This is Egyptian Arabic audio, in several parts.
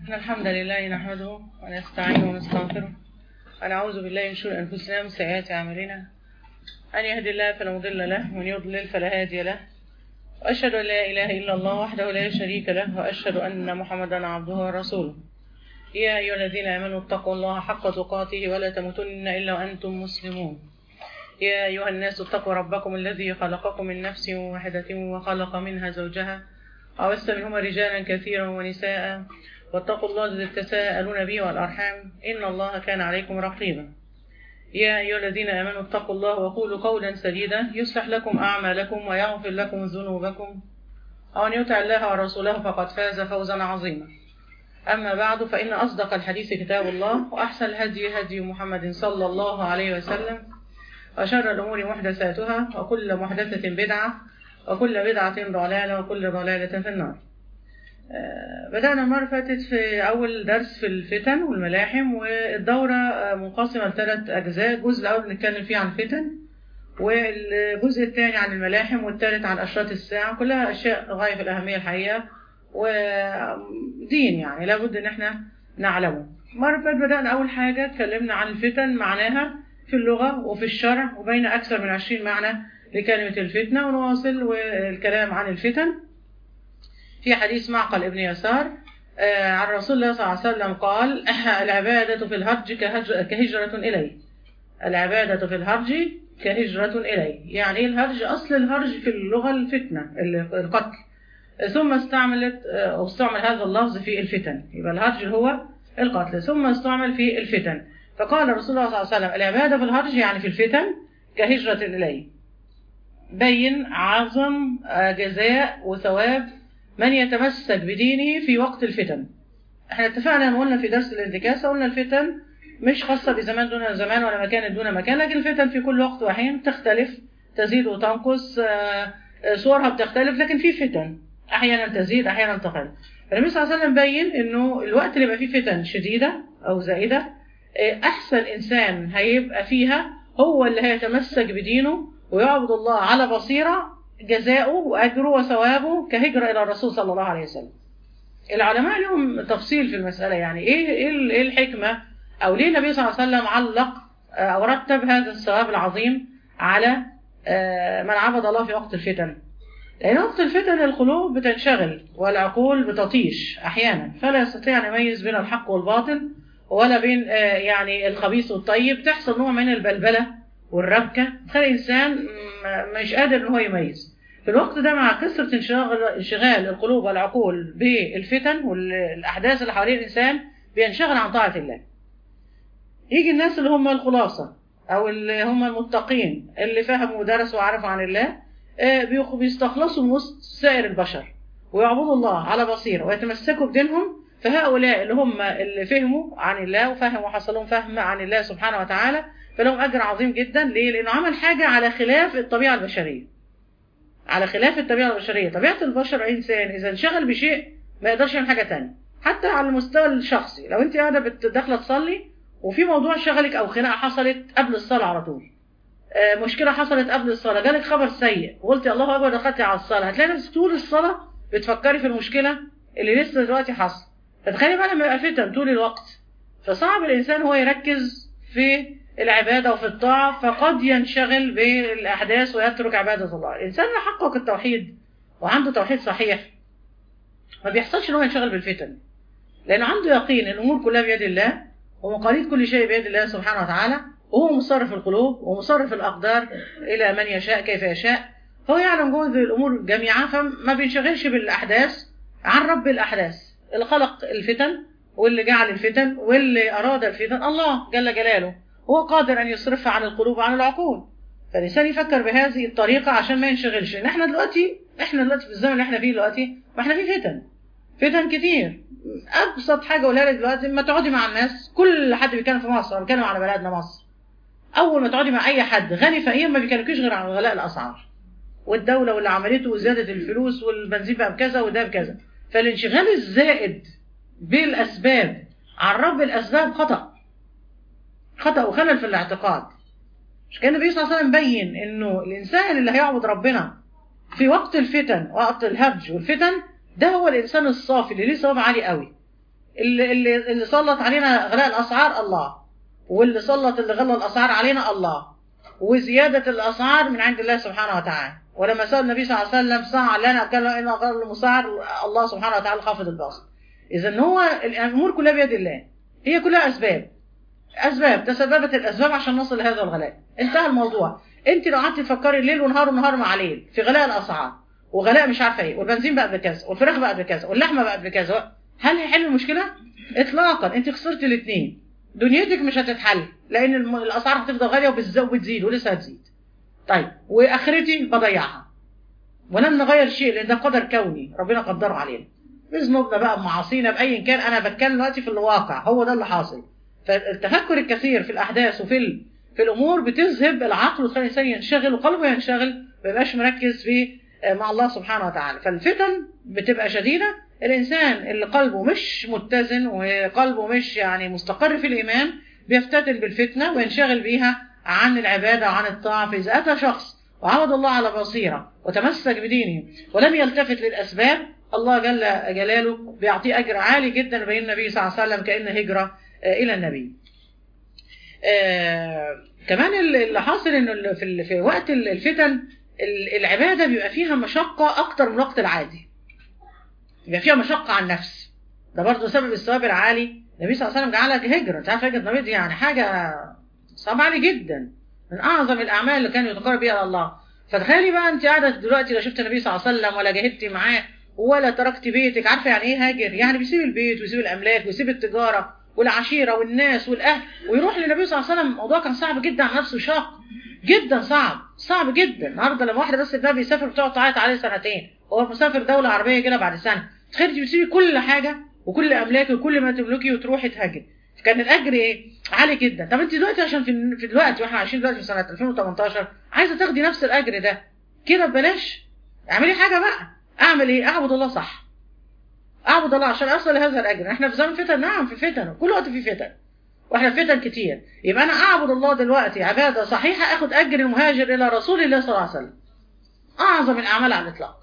إن الحمد لله نحمده ونستعينه ونستغفره ونعوذ بالله من شرور أنفسنا ومن سيئات أعمالنا أن يهدي الله فلا مضل له ومن يضلل فلا هادي له وأشهد أن لا إله إلا الله وحده لا شريك له وأشهد أن محمدا عبده ورسوله يا أيها الذين آمنوا اتقوا الله حق تقاته ولا تموتن إلا وأنتم مسلمون يا أيها الناس اتقوا ربكم الذي خلقكم من نفس واحدة وخلق منها زوجها وبث منهما رجالا كثيرا ونساء واتقوا الله الذي تساءلون به والأرحام إن الله كان عليكم رقيبا يا أيها الذين آمنوا اتقوا الله وقولوا قولا سديدا يصلح لكم أعمالكم ويغفر لكم ذنوبكم ومن يطع الله ورسوله فقد فاز فوزا عظيما أما بعد فإن أصدق الحديث كتاب الله وأحسن الهدي هدي محمد صلى الله عليه وسلم وشر الأمور محدثاتها وكل محدثة بدعة وكل بدعة ضلالة وكل ضلالة في النار آه، بدأنا المرة اللي فاتت في أول درس في الفتن والملاحم والدورة آه، منقسمة لثلاث أجزاء الجزء الأول بنتكلم فيه عن الفتن والجزء الثاني عن الملاحم والثالث عن أشراط الساعة كلها أشياء غاية في الأهمية الحقيقة ودين يعني لابد إن احنا نعلمه مرة اللي فاتت بدأنا أول حاجة اتكلمنا عن الفتن معناها في اللغة وفي الشرع وبين أكثر من عشرين معنى لكلمة الفتنة ونواصل والكلام عن الفتن في حديث معقل ابن يسار آه، عن رسول الله صلى الله عليه وسلم قال العبادة في الهرج كهج- كهجرة إلي العبادة في الهرج كهجرة إلي يعني إيه الهرج أصل الهرج في اللغة الفتنة ال- القتل ثم استعملت آه، أو استعمل هذا اللفظ في الفتن يبقى الهرج هو القتل ثم استعمل في الفتن فقال رسول الله صلى الله عليه وسلم العبادة في الهرج يعني في الفتن كهجرة إلي بين عظم آه، جزاء وثواب من يتمسك بدينه في وقت الفتن احنا اتفقنا ان قلنا في درس الانتكاسة قلنا الفتن مش خاصة بزمان دون زمان ولا مكان دون مكان لكن الفتن في كل وقت وحين تختلف تزيد وتنقص آه، آه، صورها بتختلف لكن في فتن احيانا تزيد احيانا تقل فالنبي صلى الله عليه وسلم بين انه الوقت اللي يبقى فيه فتن شديدة او زائدة آه، احسن انسان هيبقى فيها هو اللي هيتمسك بدينه ويعبد الله على بصيرة جزاؤه وأجره وثوابه كهجرة إلى الرسول صلى الله عليه وسلم العلماء لهم تفصيل في المسألة يعني إيه إيه ال- إيه الحكمة أو ليه النبي صلى الله عليه وسلم علق آه، أو رتب هذا الثواب العظيم على آه، من عبد الله في وقت الفتن لأن وقت الفتن القلوب بتنشغل والعقول بتطيش أحيانا فلا يستطيع أن يميز بين الحق والباطل ولا بين آه، يعني الخبيث والطيب تحصل نوع من البلبلة والربكة تخلي الإنسان م- مش قادر إن هو يميز في الوقت ده مع كثرة انشغال, انشغال القلوب والعقول بالفتن والأحداث اللي حوالين الإنسان بينشغل عن طاعة الله يجي الناس اللي هم الخلاصة أو اللي هم المتقين اللي فهموا ودرسوا وعرفوا عن الله آه، بيخ- بيستخلصوا من وسط سائر البشر ويعبدوا الله على بصيرة ويتمسكوا بدينهم فهؤلاء اللي هم اللي فهموا عن الله وفهموا وحصل لهم فهم عن الله سبحانه وتعالى فلهم أجر عظيم جدا ليه؟ لأنه عمل حاجة على خلاف الطبيعة البشرية على خلاف الطبيعة البشرية طبيعة البشر إنسان إذا انشغل بشيء ما يقدرش يعمل حاجة تانية حتى على المستوى الشخصي لو أنت قاعدة بت- داخلة تصلي وفي موضوع شغلك أو خناقة حصلت قبل الصلاة على طول آه، مشكلة حصلت قبل الصلاة جالك خبر سيء وقلتي الله أكبر دخلتي على الصلاة هتلاقي نفسك طول الصلاة بتفكري في المشكلة اللي لسه دلوقتي حصل فتخيلي بقى لما يبقى فتن طول الوقت فصعب الإنسان هو يركز في العبادة وفي الطاعة فقد ينشغل بالأحداث ويترك عبادة الله الإنسان اللي حقق التوحيد وعنده توحيد صحيح ما بيحصلش إن هو ينشغل بالفتن لأنه عنده يقين إن الأمور كلها بيد الله ومقاليد كل شيء بيد الله سبحانه وتعالى وهو مصرف القلوب ومصرف الأقدار إلى من يشاء كيف يشاء فهو يعلم جهد الأمور جميعا فما بينشغلش بالأحداث عن رب الأحداث اللي خلق الفتن واللي جعل الفتن واللي أراد الفتن الله جل جلاله هو قادر أن يصرفها عن القلوب وعن العقول فالإنسان يفكر بهذه الطريقة عشان ما ينشغلش إن إحنا دلوقتي إحنا دلوقتي في الزمن اللي إحنا فيه دلوقتي ما إحنا فيه فتن فتن كتير أبسط حاجة أقولها لك دلوقتي لما تقعدي مع الناس كل حد بيتكلم في مصر أنا بتكلم على بلدنا مصر أول ما تقعدي مع أي حد غني فقير ما بيكلمكيش غير عن غلاء الأسعار والدولة واللي عملته وزيادة الفلوس والبنزين بقى بكذا وده بكذا فالانشغال الزائد بالأسباب عن رب الأسباب خطأ خطأ وخلل في الاعتقاد مش كان النبي صلى الله عليه وسلم بين انه الانسان اللي هيعبد ربنا في وقت الفتن وقت الهرج والفتن ده هو الانسان الصافي اللي ليه ثواب عالي قوي اللي, اللي, اللي سلط علينا غلاء الاسعار الله واللي سلط اللي غلى الاسعار علينا الله وزياده الاسعار من عند الله سبحانه وتعالى ولما سال النبي صلى الله عليه وسلم ساعه لنا قال ان غير المسعر الله سبحانه وتعالى خافض الباسط اذا هو الامور كلها بيد الله هي كلها اسباب اسباب تسببت الاسباب عشان نصل لهذا الغلاء انتهى الموضوع انت لو قعدتي تفكري ليل ونهار ونهار مع ليل في غلاء الاسعار وغلاء مش عارفه ايه والبنزين بقى بكذا والفراخ بقى بكذا واللحمه بقى بكذا هل هيحل المشكله اطلاقا انت خسرتي الاثنين دنيتك مش هتتحل لان الم- الاسعار هتفضل غاليه وبتز- وبتزيد ولسه هتزيد طيب واخرتي بضيعها ولن نغير شيء لان ده قدر كوني ربنا قدره علينا بذنوبنا بقى بمعاصينا بايا كان انا بتكلم دلوقتي في الواقع هو ده اللي حاصل فالتفكر الكثير في الاحداث وفي ال... في الامور بتذهب العقل وتخلي الانسان ينشغل وقلبه ينشغل ما يبقاش مركز في آه، مع الله سبحانه وتعالى فالفتن بتبقى شديده الانسان اللي قلبه مش متزن وقلبه مش يعني مستقر في الايمان بيفتتن بالفتنه وينشغل بيها عن العباده وعن الطاعه فاذا اتى شخص وعبد الله على بصيره وتمسك بدينه ولم يلتفت للاسباب الله جل جلاله بيعطيه اجر عالي جدا بين النبي صلى الله عليه وسلم كان هجره آه، الى النبي. آه، كمان اللي حاصل انه ال- في ال- في وقت ال- الفتن ال- العباده بيبقى فيها مشقه اكتر من الوقت العادي. بيبقى فيها مشقه على النفس. ده برضه سبب الثواب العالي النبي صلى الله عليه وسلم جعلها هجره، انت عارف هجره النبي دي يعني حاجه صعب عالي جدا من اعظم الاعمال اللي كان يتقرب بها الى الله. فتخيلي بقى انت قاعده دلوقتي لا شفت النبي صلى الله عليه وسلم ولا جاهدتي معاه ولا تركت بيتك عارفه يعني ايه هاجر يعني بيسيب البيت ويسيب الاملاك ويسيب التجاره والعشيره والناس والاهل ويروح للنبي صلى الله عليه وسلم الموضوع كان صعب جدا على نفسه شاق جدا صعب صعب جدا النهارده لما واحده بس ده بيسافر بتقعد تعيط عليه سنتين هو مسافر دوله عربيه كده بعد سنه تخيلي بتسيبي كل حاجه وكل املاكك وكل ما تملكي وتروحي تهاجري كان الاجر ايه عالي جدا طب انت دلوقتي عشان في في دلوقتي واحنا عايشين دلوقتي في سنه 2018 عايزه تاخدي نفس الاجر ده كده ببلاش اعملي حاجه بقى اعمل ايه اعبد الله صح اعبد الله عشان اوصل لهذا الاجر احنا في زمن فتن نعم في فتن كل وقت في فتن واحنا في فتن كتير يبقى انا اعبد الله دلوقتي عباده صحيحه اخد اجر المهاجر الى رسول الله صلى الله عليه وسلم اعظم الاعمال على الاطلاق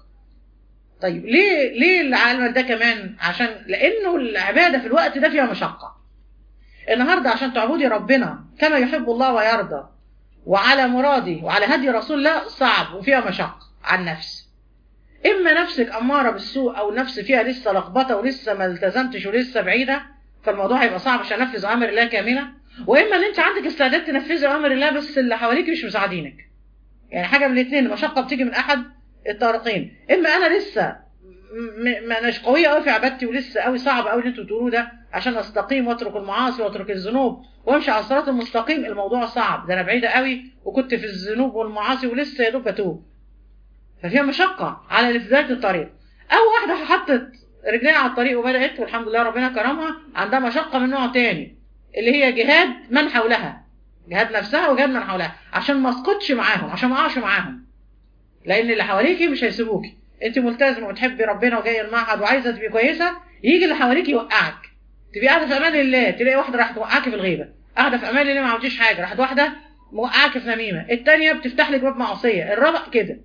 طيب ليه ليه العمل ده كمان عشان لانه العباده في الوقت ده فيها مشقه النهارده عشان تعبدي ربنا كما يحب الله ويرضى وعلى مرادي وعلى هدي رسول الله صعب وفيها مشقه على النفس اما نفسك اماره بالسوء او نفس فيها لسه لخبطه ولسه ما التزمتش ولسه بعيده فالموضوع هيبقى صعب عشان انفذ اوامر الله كامله واما ان انت عندك استعداد تنفذي اوامر الله بس اللي حواليك مش مساعدينك يعني حاجه من الاثنين المشقه بتيجي من احد الطريقين اما انا لسه م- ما اناش قويه قوي في عبادتي ولسه قوي صعب قوي اللي انتوا بتقولوه ده عشان استقيم واترك المعاصي واترك الذنوب وامشي على الصراط المستقيم الموضوع صعب ده انا بعيده قوي وكنت في الذنوب والمعاصي ولسه يا دوب بتوب ففيها مشقه على بدايه الطريق او واحده حطت رجليها على الطريق وبدات والحمد لله ربنا كرمها عندها مشقه من نوع تاني اللي هي جهاد من حولها جهاد نفسها وجهاد من حولها عشان ما اسقطش معاهم عشان ما اقعش معاهم لان اللي حواليكي مش هيسيبوكي انت ملتزمه وتحبي ربنا وجايه المعهد وعايزه تبقي كويسه يجي اللي حواليك يوقعك تبقي قاعده في امان الله تلاقي واحده راحت توقعك في الغيبه قاعده في امان الله ما عملتيش حاجه راحت واحده موقعك في نميمه الثانيه بتفتح لك باب معصيه الرابع كده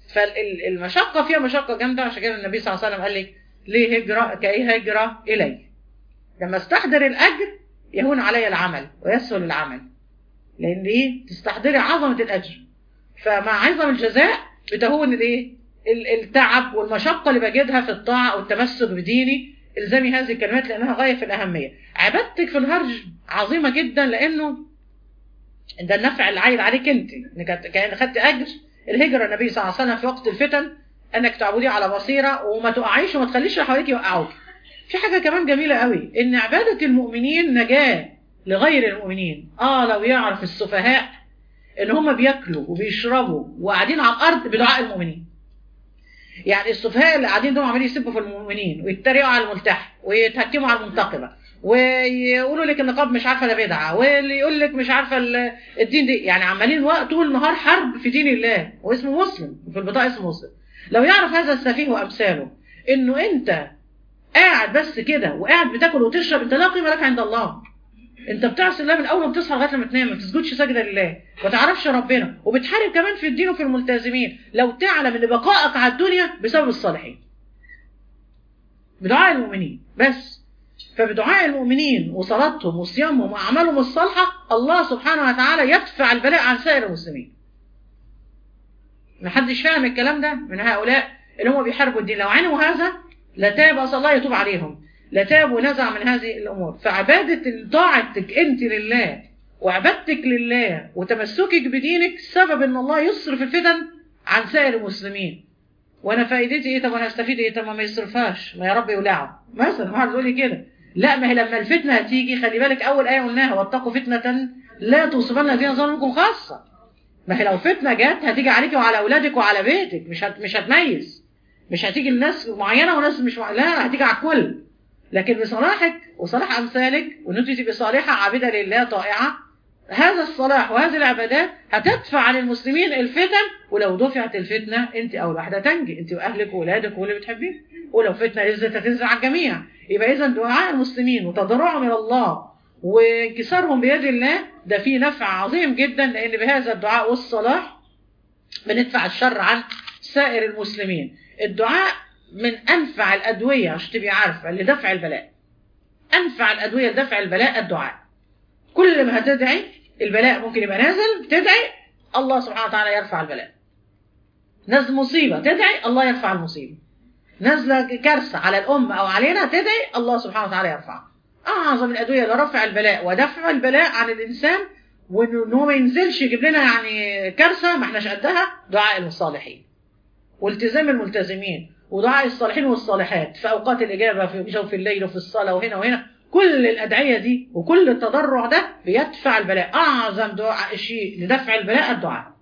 فالمشقه فيها مشقه جامده عشان كده النبي صلى الله عليه وسلم قال لك ليه هجره كاي هجره الي لما استحضر الاجر يهون علي العمل ويسهل العمل لان ايه تستحضري عظمه الاجر فمع عظم الجزاء بتهون الايه ال- التعب والمشقه اللي بجدها في الطاعه او التمسك بديني الزمي هذه الكلمات لانها غايه في الاهميه عبادتك في الهرج عظيمه جدا لانه ده النفع اللي عايد عليك انت انك كان خدت اجر الهجره النبي صلى الله عليه وسلم في وقت الفتن انك تعبديه على بصيره وما تقعيش وما تخليش اللي حواليك يوقعوك في حاجه كمان جميله قوي ان عباده المؤمنين نجاه لغير المؤمنين اه لو يعرف السفهاء ان هم بياكلوا وبيشربوا وقاعدين على الارض بدعاء المؤمنين يعني السفهاء اللي قاعدين دول عمالين يسبوا في المؤمنين ويتريقوا على الملتحي ويتهكموا على المنتقبه ويقولوا لك النقاب مش عارفه ده بدعه واللي يقول لك مش عارفه ال- الدين دي يعني عمالين وقت طول النهار حرب في دين الله واسمه مسلم وفي البطاقه اسمه مسلم لو يعرف هذا السفيه وامثاله انه انت قاعد بس كده وقاعد بتاكل وتشرب انت لا قيمه لك عند الله انت بتعصي الله من اول ما بتصحى لغايه لما تنام ما بتسجدش سجده لله ما تعرفش ربنا وبتحارب كمان في الدين وفي الملتزمين لو تعلم ان بقائك على الدنيا بسبب الصالحين بدعاء المؤمنين بس فبدعاء المؤمنين وصلاتهم وصيامهم واعمالهم الصالحه الله سبحانه وتعالى يدفع البلاء عن سائر المسلمين ما حدش فاهم الكلام ده من هؤلاء اللي هم بيحاربوا الدين لو علموا هذا لتاب أسأل الله يتوب عليهم لتاب ونزع من هذه الأمور فعبادة طاعتك أنت لله وعبادتك لله وتمسكك بدينك سبب ان الله يصرف الفتن عن سائر المسلمين وانا فائدتي ايه طب انا هستفيد ايه طب ما يصرفهاش ما يا رب يولعه مثلا واحد يقول لي كده لا ما هي لما الفتنه هتيجي خلي بالك اول ايه قلناها واتقوا فتنه لا تصيبن الذين ظلموا منكم خاصه ما هي لو فتنه جت هتيجي عليك وعلى اولادك وعلى بيتك مش هت... مش هتميز مش هتيجي لناس معينه وناس مش مع... لا هتيجي على الكل لكن بصلاحك وصلاح امثالك وان انت تبقي صالحه عابده لله طائعه هذا الصلاح وهذه العبادات هتدفع عن المسلمين الفتن ولو دفعت الفتنه انت اول واحده تنجي انت واهلك واولادك واللي بتحبيه ولو فتنه نزلت هتنزل على الجميع يبقى اذا دعاء المسلمين وتضرعهم الى الله وانكسارهم بيد الله ده فيه نفع عظيم جدا لان بهذا الدعاء والصلاح بندفع الشر عن سائر المسلمين الدعاء من انفع الادويه عشان تبقي عارفه لدفع البلاء انفع الادويه لدفع البلاء الدعاء كل ما هتدعي البلاء ممكن يبقى نازل تدعي الله سبحانه وتعالى يرفع البلاء نزل مصيبه تدعي الله يرفع المصيبه نازله كارثه على الامه او علينا تدعي الله سبحانه وتعالى يرفعها اعظم الادويه لرفع البلاء ودفع البلاء عن الانسان وانه هو ما ينزلش يجيب لنا يعني كارثه ما احناش قدها دعاء الصالحين والتزام الملتزمين ودعاء الصالحين والصالحات في اوقات الاجابه في جوف الليل وفي الصلاه وهنا وهنا كل الادعيه دي وكل التضرع ده بيدفع البلاء اعظم دعاء شيء لدفع البلاء الدعاء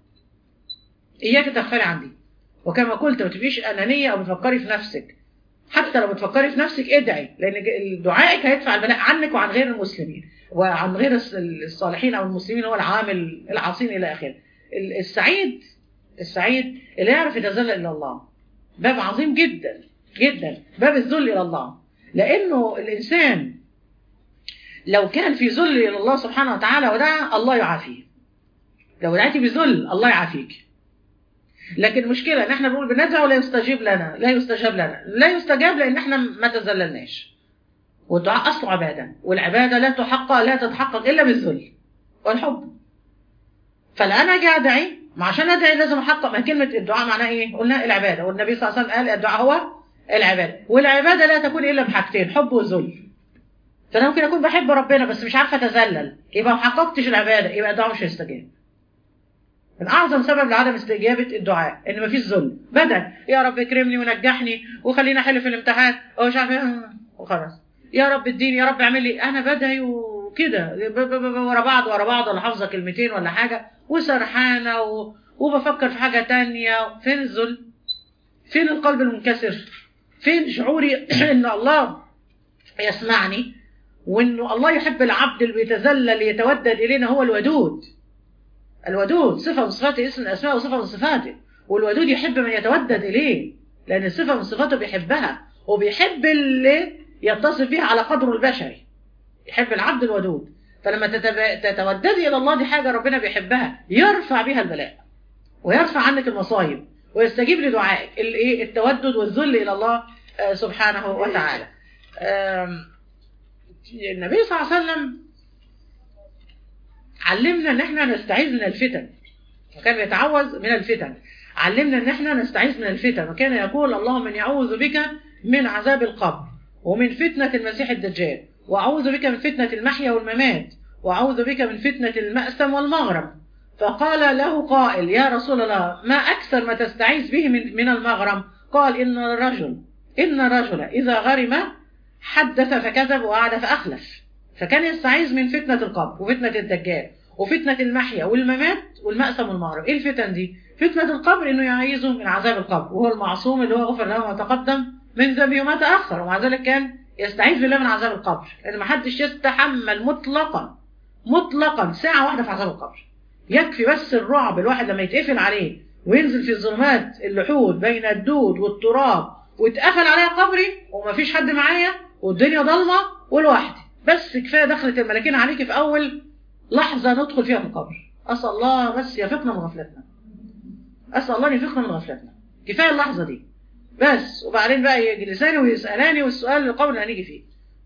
اياك تغفلي عن دي وكما قلت ما تبقيش انانيه او بتفكري في نفسك حتى لو بتفكري في نفسك ادعي لان دعائك هيدفع البلاء عنك وعن غير المسلمين وعن غير الصالحين او المسلمين هو العامل العاصين الى اخره السعيد السعيد اللي يعرف يتذلل الى الله باب عظيم جدا جدا باب الذل الى الله لانه الانسان لو كان في ذل الى الله سبحانه وتعالى ودعا الله يعافيه لو دعيتي بذل الله يعافيك لكن المشكله ان احنا بنقول بندعو ولا يستجيب لنا لا يستجاب لنا لا يستجاب لان احنا ما تذللناش والدعاء اصله عباده والعباده لا تحقق لا تتحقق الا بالذل والحب فلا انا اجي ادعي ما عشان ادعي لازم احقق ما كلمه الدعاء معناها ايه قلنا العباده والنبي صلى الله عليه وسلم قال الدعاء هو العباده والعباده لا تكون الا بحاجتين حب وذل فانا ممكن اكون بحب ربنا بس مش عارفه اتذلل يبقى ما حققتش العباده يبقى الدعاء مش هيستجاب من اعظم سبب لعدم استجابه الدعاء ان مفيش ذل بدا يا رب اكرمني ونجحني وخليني احل في الامتحان ومش عارف ايه وخلاص يا رب اديني يا رب اعمل لي انا بدعي وكده ورا بعض ورا بعض ولا حافظه كلمتين ولا حاجه وسرحانه و... وبفكر في حاجه تانية فين الذل فين القلب المنكسر فين شعوري ان الله يسمعني وانه الله يحب العبد اللي بيتذلل يتودد الينا هو الودود الودود صفه من صفات اسم الاسماء وصفه من صفاته والودود يحب من يتودد اليه لان صفه من صفاته بيحبها وبيحب اللي يتصف بها على قدره البشري يحب العبد الودود فلما تتب... تتوددي الى الله دي حاجه ربنا بيحبها يرفع بها البلاء ويرفع عنك المصايب ويستجيب لدعائك الايه التودد والذل الى الله سبحانه وتعالى النبي صلى الله عليه وسلم علمنا ان احنا نستعيذ من الفتن وكان يتعوذ من الفتن علمنا ان احنا نستعيذ من الفتن وكان يقول اللهم اني اعوذ بك من عذاب القبر ومن فتنة المسيح الدجال وأعوذ بك من فتنة المحيا والممات وأعوذ بك من فتنة المأسم والمغرم فقال له قائل يا رسول الله ما أكثر ما تستعيذ به من, من المغرم قال إن الرجل إن الرجل إذا غرم حدث فكذب وعد فأخلف فكان يستعيذ من فتنة القبر وفتنة الدجال وفتنة المحيا والممات والمأسم والمغرب إيه الفتن دي؟ فتنة القبر إنه يعيذه من عذاب القبر وهو المعصوم اللي هو غفر له ما تقدم من ذنبه وما تأخر ومع ذلك كان يستعيذ بالله من عذاب القبر لأن ما حدش يستحمل مطلقا مطلقا ساعة واحدة في عذاب القبر يكفي بس الرعب الواحد لما يتقفل عليه وينزل في الظلمات اللحود بين الدود والتراب واتقفل عليا قبري ومفيش حد معايا والدنيا ضلمة ولوحدي بس كفاية دخلت الملاكين عليكي في أول لحظة ندخل فيها في القبر أسأل الله بس يفقنا من غفلتنا أسأل الله يفقنا من غفلتنا كفاية اللحظة دي بس وبعدين بقى يجلساني ويسألاني والسؤال القبر اللي هنيجي فيه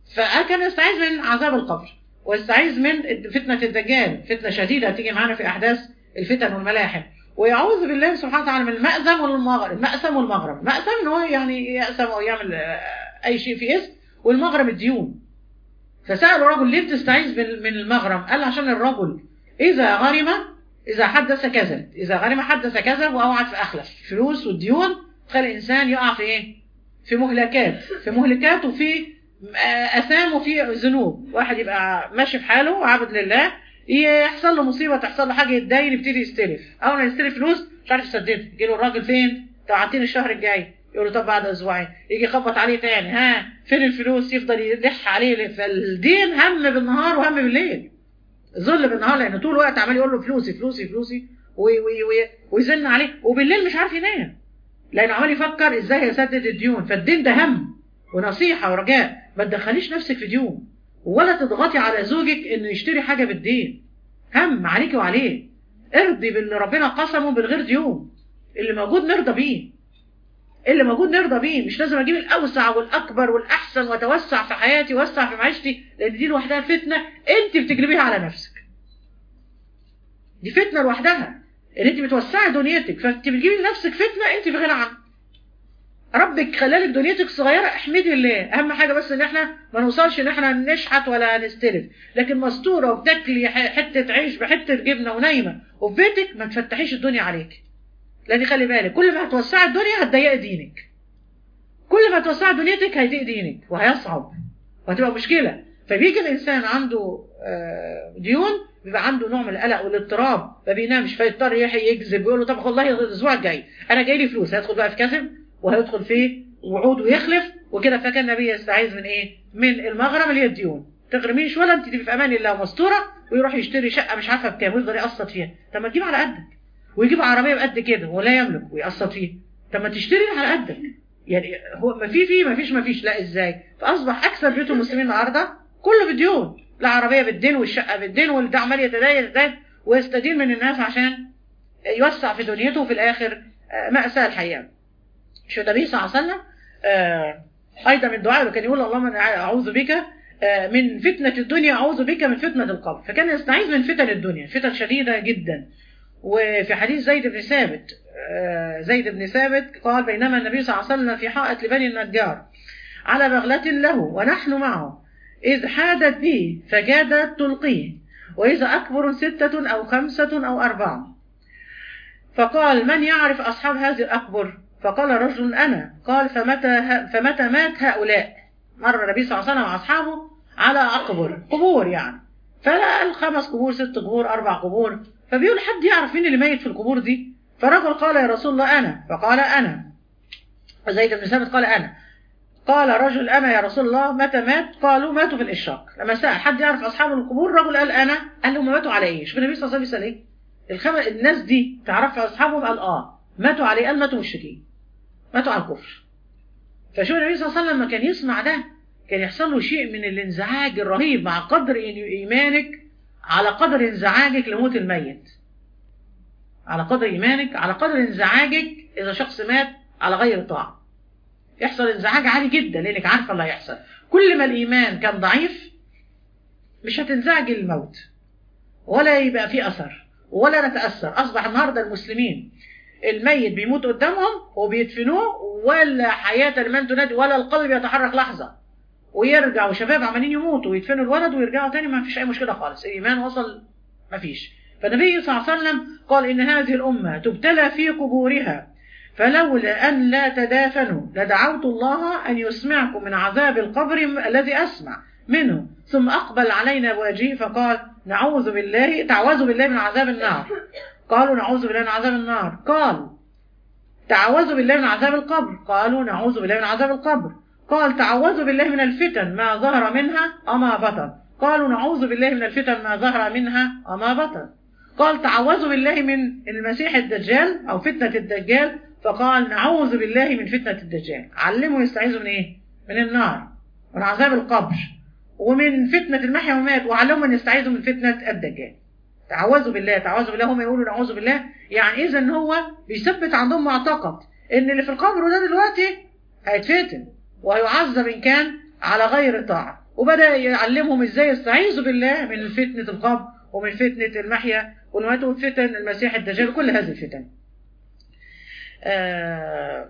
فكان يستعيذ من عذاب القبر ويستعيذ من فتنة الدجال فتنة شديدة هتيجي معانا في أحداث الفتن والملاحم ويعوذ بالله سبحانه وتعالى من المأثم والمغرب المأثم والمغرب المأثم ان هو يعني يأثم او يعمل آه، اي شيء في اسم والمغرب الديون فسألوا رجل ليه بتستعيذ من من المغرم قال عشان الرجل إذا غرم إذا حدث كذب إذا غرم حدث كذب وأوعد فأخلف فلوس والديون تخلي الإنسان يقع في إيه في مهلكات في مهلكات وفي آه، أثام وفي ذنوب واحد يبقى ماشي في حاله عابد لله يحصل له مصيبه تحصل له حاجه يتدين يبتدي يستلف اول ما يستلف فلوس مش عارف يسددها يجي له الراجل فين طب اعطيني الشهر الجاي يقول له طب بعد اسبوعين يجي يخبط عليه تاني ها فين الفلوس يفضل يلح عليه فالدين هم بالنهار وهم بالليل ذل بالنهار لان طول الوقت عمال يقول له فلوسي فلوسي فلوسي وي- وي- وي- ويزن عليه وبالليل مش عارف ينام لانه عمال يفكر ازاي هيسدد الديون فالدين ده هم ونصيحه ورجاء ما تدخليش نفسك في ديون ولا تضغطي على زوجك انه يشتري حاجه بالدين هم عليك وعليه ارضي باللي ربنا قسمه بالغير ديون اللي موجود نرضى بيه اللي موجود نرضى بيه مش لازم اجيب الاوسع والاكبر والاحسن واتوسع في حياتي واسع في معيشتي لان دي لوحدها فتنه انت بتجلبيها على نفسك دي فتنه لوحدها ان انت بتوسعي دنيتك فانت بتجيبي لنفسك فتنه انت في غنى عنها ربك خلالك دنيتك صغيره احمدي الله اهم حاجه بس ان احنا ما نوصلش ان احنا نشحت ولا نستلف لكن مستوره وبتاكلي ح- حته عيش بحته جبنه ونايمه وفي بيتك ما تفتحيش الدنيا عليك لان خلي بالك كل ما هتوسعي الدنيا هتضيقي دينك كل ما توسعي دنيتك هيضيق دينك وهيصعب وهتبقى مشكله فبيجي الانسان عنده آه، ديون بيبقى عنده نوع من القلق والاضطراب ما بينامش فيضطر يحيى يكذب ويقول له طب والله الاسبوع الجاي انا جاي لي فلوس هيدخل بقى في كذب وهيدخل في وعود ويخلف وكده فكان النبي يستعيذ من ايه؟ من المغرم اللي هي الديون تغرميش ولا انت تبقي في امان الله ومستوره ويروح يشتري شقه مش عارفه بكام ويفضل يقسط فيها طب ما تجيب على قدك ويجيب عربيه بقد كده ولا يملك ويقسط فيها طب ما تشتري على قدك يعني هو ما في في ما فيش ما فيش لا ازاي فاصبح اكثر بيوت المسلمين النهارده كله بالديون العربيه بالدين والشقه بالدين والده عمال يتدين يتدين ويستدين من الناس عشان يوسع في دنيته وفي الاخر آه، مأساة الحقيقه شو النبي صلى الله عليه وسلم آه، ايضا من دعائه كان يقول اللهم أنا اعوذ بك آه، من فتنة الدنيا أعوذ بك من فتنة القبر فكان يستعيذ من فتن الدنيا فتن شديدة جدا وفي حديث زيد بن ثابت آه، زيد بن ثابت قال بينما النبي صلى الله عليه وسلم في حائط لبني النجار على بغلة له ونحن معه إذ حادت به فجادت تلقيه وإذا أكبر ستة أو خمسة أو أربعة فقال من يعرف أصحاب هذه الأكبر فقال رجل أنا قال فمتى, فمتى مات هؤلاء مر النبي صلى الله عليه وسلم مع أصحابه على أقبر قبور يعني فلقى الخمس قبور ست قبور أربع قبور فبيقول حد يعرف مين اللي ميت في القبور دي فرجل قال يا رسول الله أنا فقال أنا زيد بن ثابت قال أنا قال رجل أنا يا رسول الله متى مات قالوا ماتوا في الإشراق لما سأل حد يعرف أصحاب القبور رجل قال أنا قال لهم ماتوا على إيه شوف النبي صلى الله عليه وسلم يسأل إيه الخم... الناس دي تعرف أصحابهم قال آه ماتوا عليه قال ماتوا مشركين ماتوا على الكفر فشوف النبي صلى الله عليه وسلم لما كان يسمع ده كان يحصل له شيء من الانزعاج الرهيب مع قدر إيمانك على قدر انزعاجك لموت الميت على قدر إيمانك على قدر انزعاجك إذا شخص مات على غير طاعة يحصل انزعاج عالي جدا لأنك عارفة اللي هيحصل كل ما الإيمان كان ضعيف مش هتنزعج الموت ولا يبقى فيه أثر ولا نتأثر أصبح النهاردة المسلمين الميت بيموت قدامهم وبيدفنوه ولا حياة لمن تنادي ولا القلب يتحرك لحظة ويرجع وشباب عمالين يموتوا ويدفنوا الولد ويرجعوا تاني ما فيش أي مشكلة خالص الإيمان وصل ما فيش فالنبي صلى الله عليه وسلم قال إن هذه الأمة تبتلى في قبورها فلولا أن لا تدافنوا لدعوت الله أن يسمعكم من عذاب القبر الذي أسمع منه ثم أقبل علينا بوجهه فقال نعوذ بالله تعوذوا بالله من عذاب النار قالوا نعوذ بالله من عذاب النار قال تعوذوا بالله من عذاب القبر قالوا نعوذ بالله من عذاب القبر قال تعوذوا بالله من الفتن ما ظهر منها وما بطن قالوا نعوذ بالله من الفتن ما ظهر منها وما بطن قال تعوذوا بالله من المسيح الدجال أو فتنة الدجال فقال نعوذ بالله من فتنة الدجال علموا يستعيذوا من إيه؟ من النار من عذاب القبر ومن فتنة المحيا والمات وعلموا أن يستعيذوا من فتنة الدجال تعوذوا بالله تعوذوا بالله هم يقولوا نعوذ بالله يعني إذا هو بيثبت عندهم معتقد إن اللي في القبر ده دلوقتي هيتفتن وهيعذب إن كان على غير طاعة وبدا يعلمهم ازاي يستعيذوا بالله من فتنه القبر ومن فتنه المحيا والممات وفتن المسيح الدجال وكل هذه الفتن آه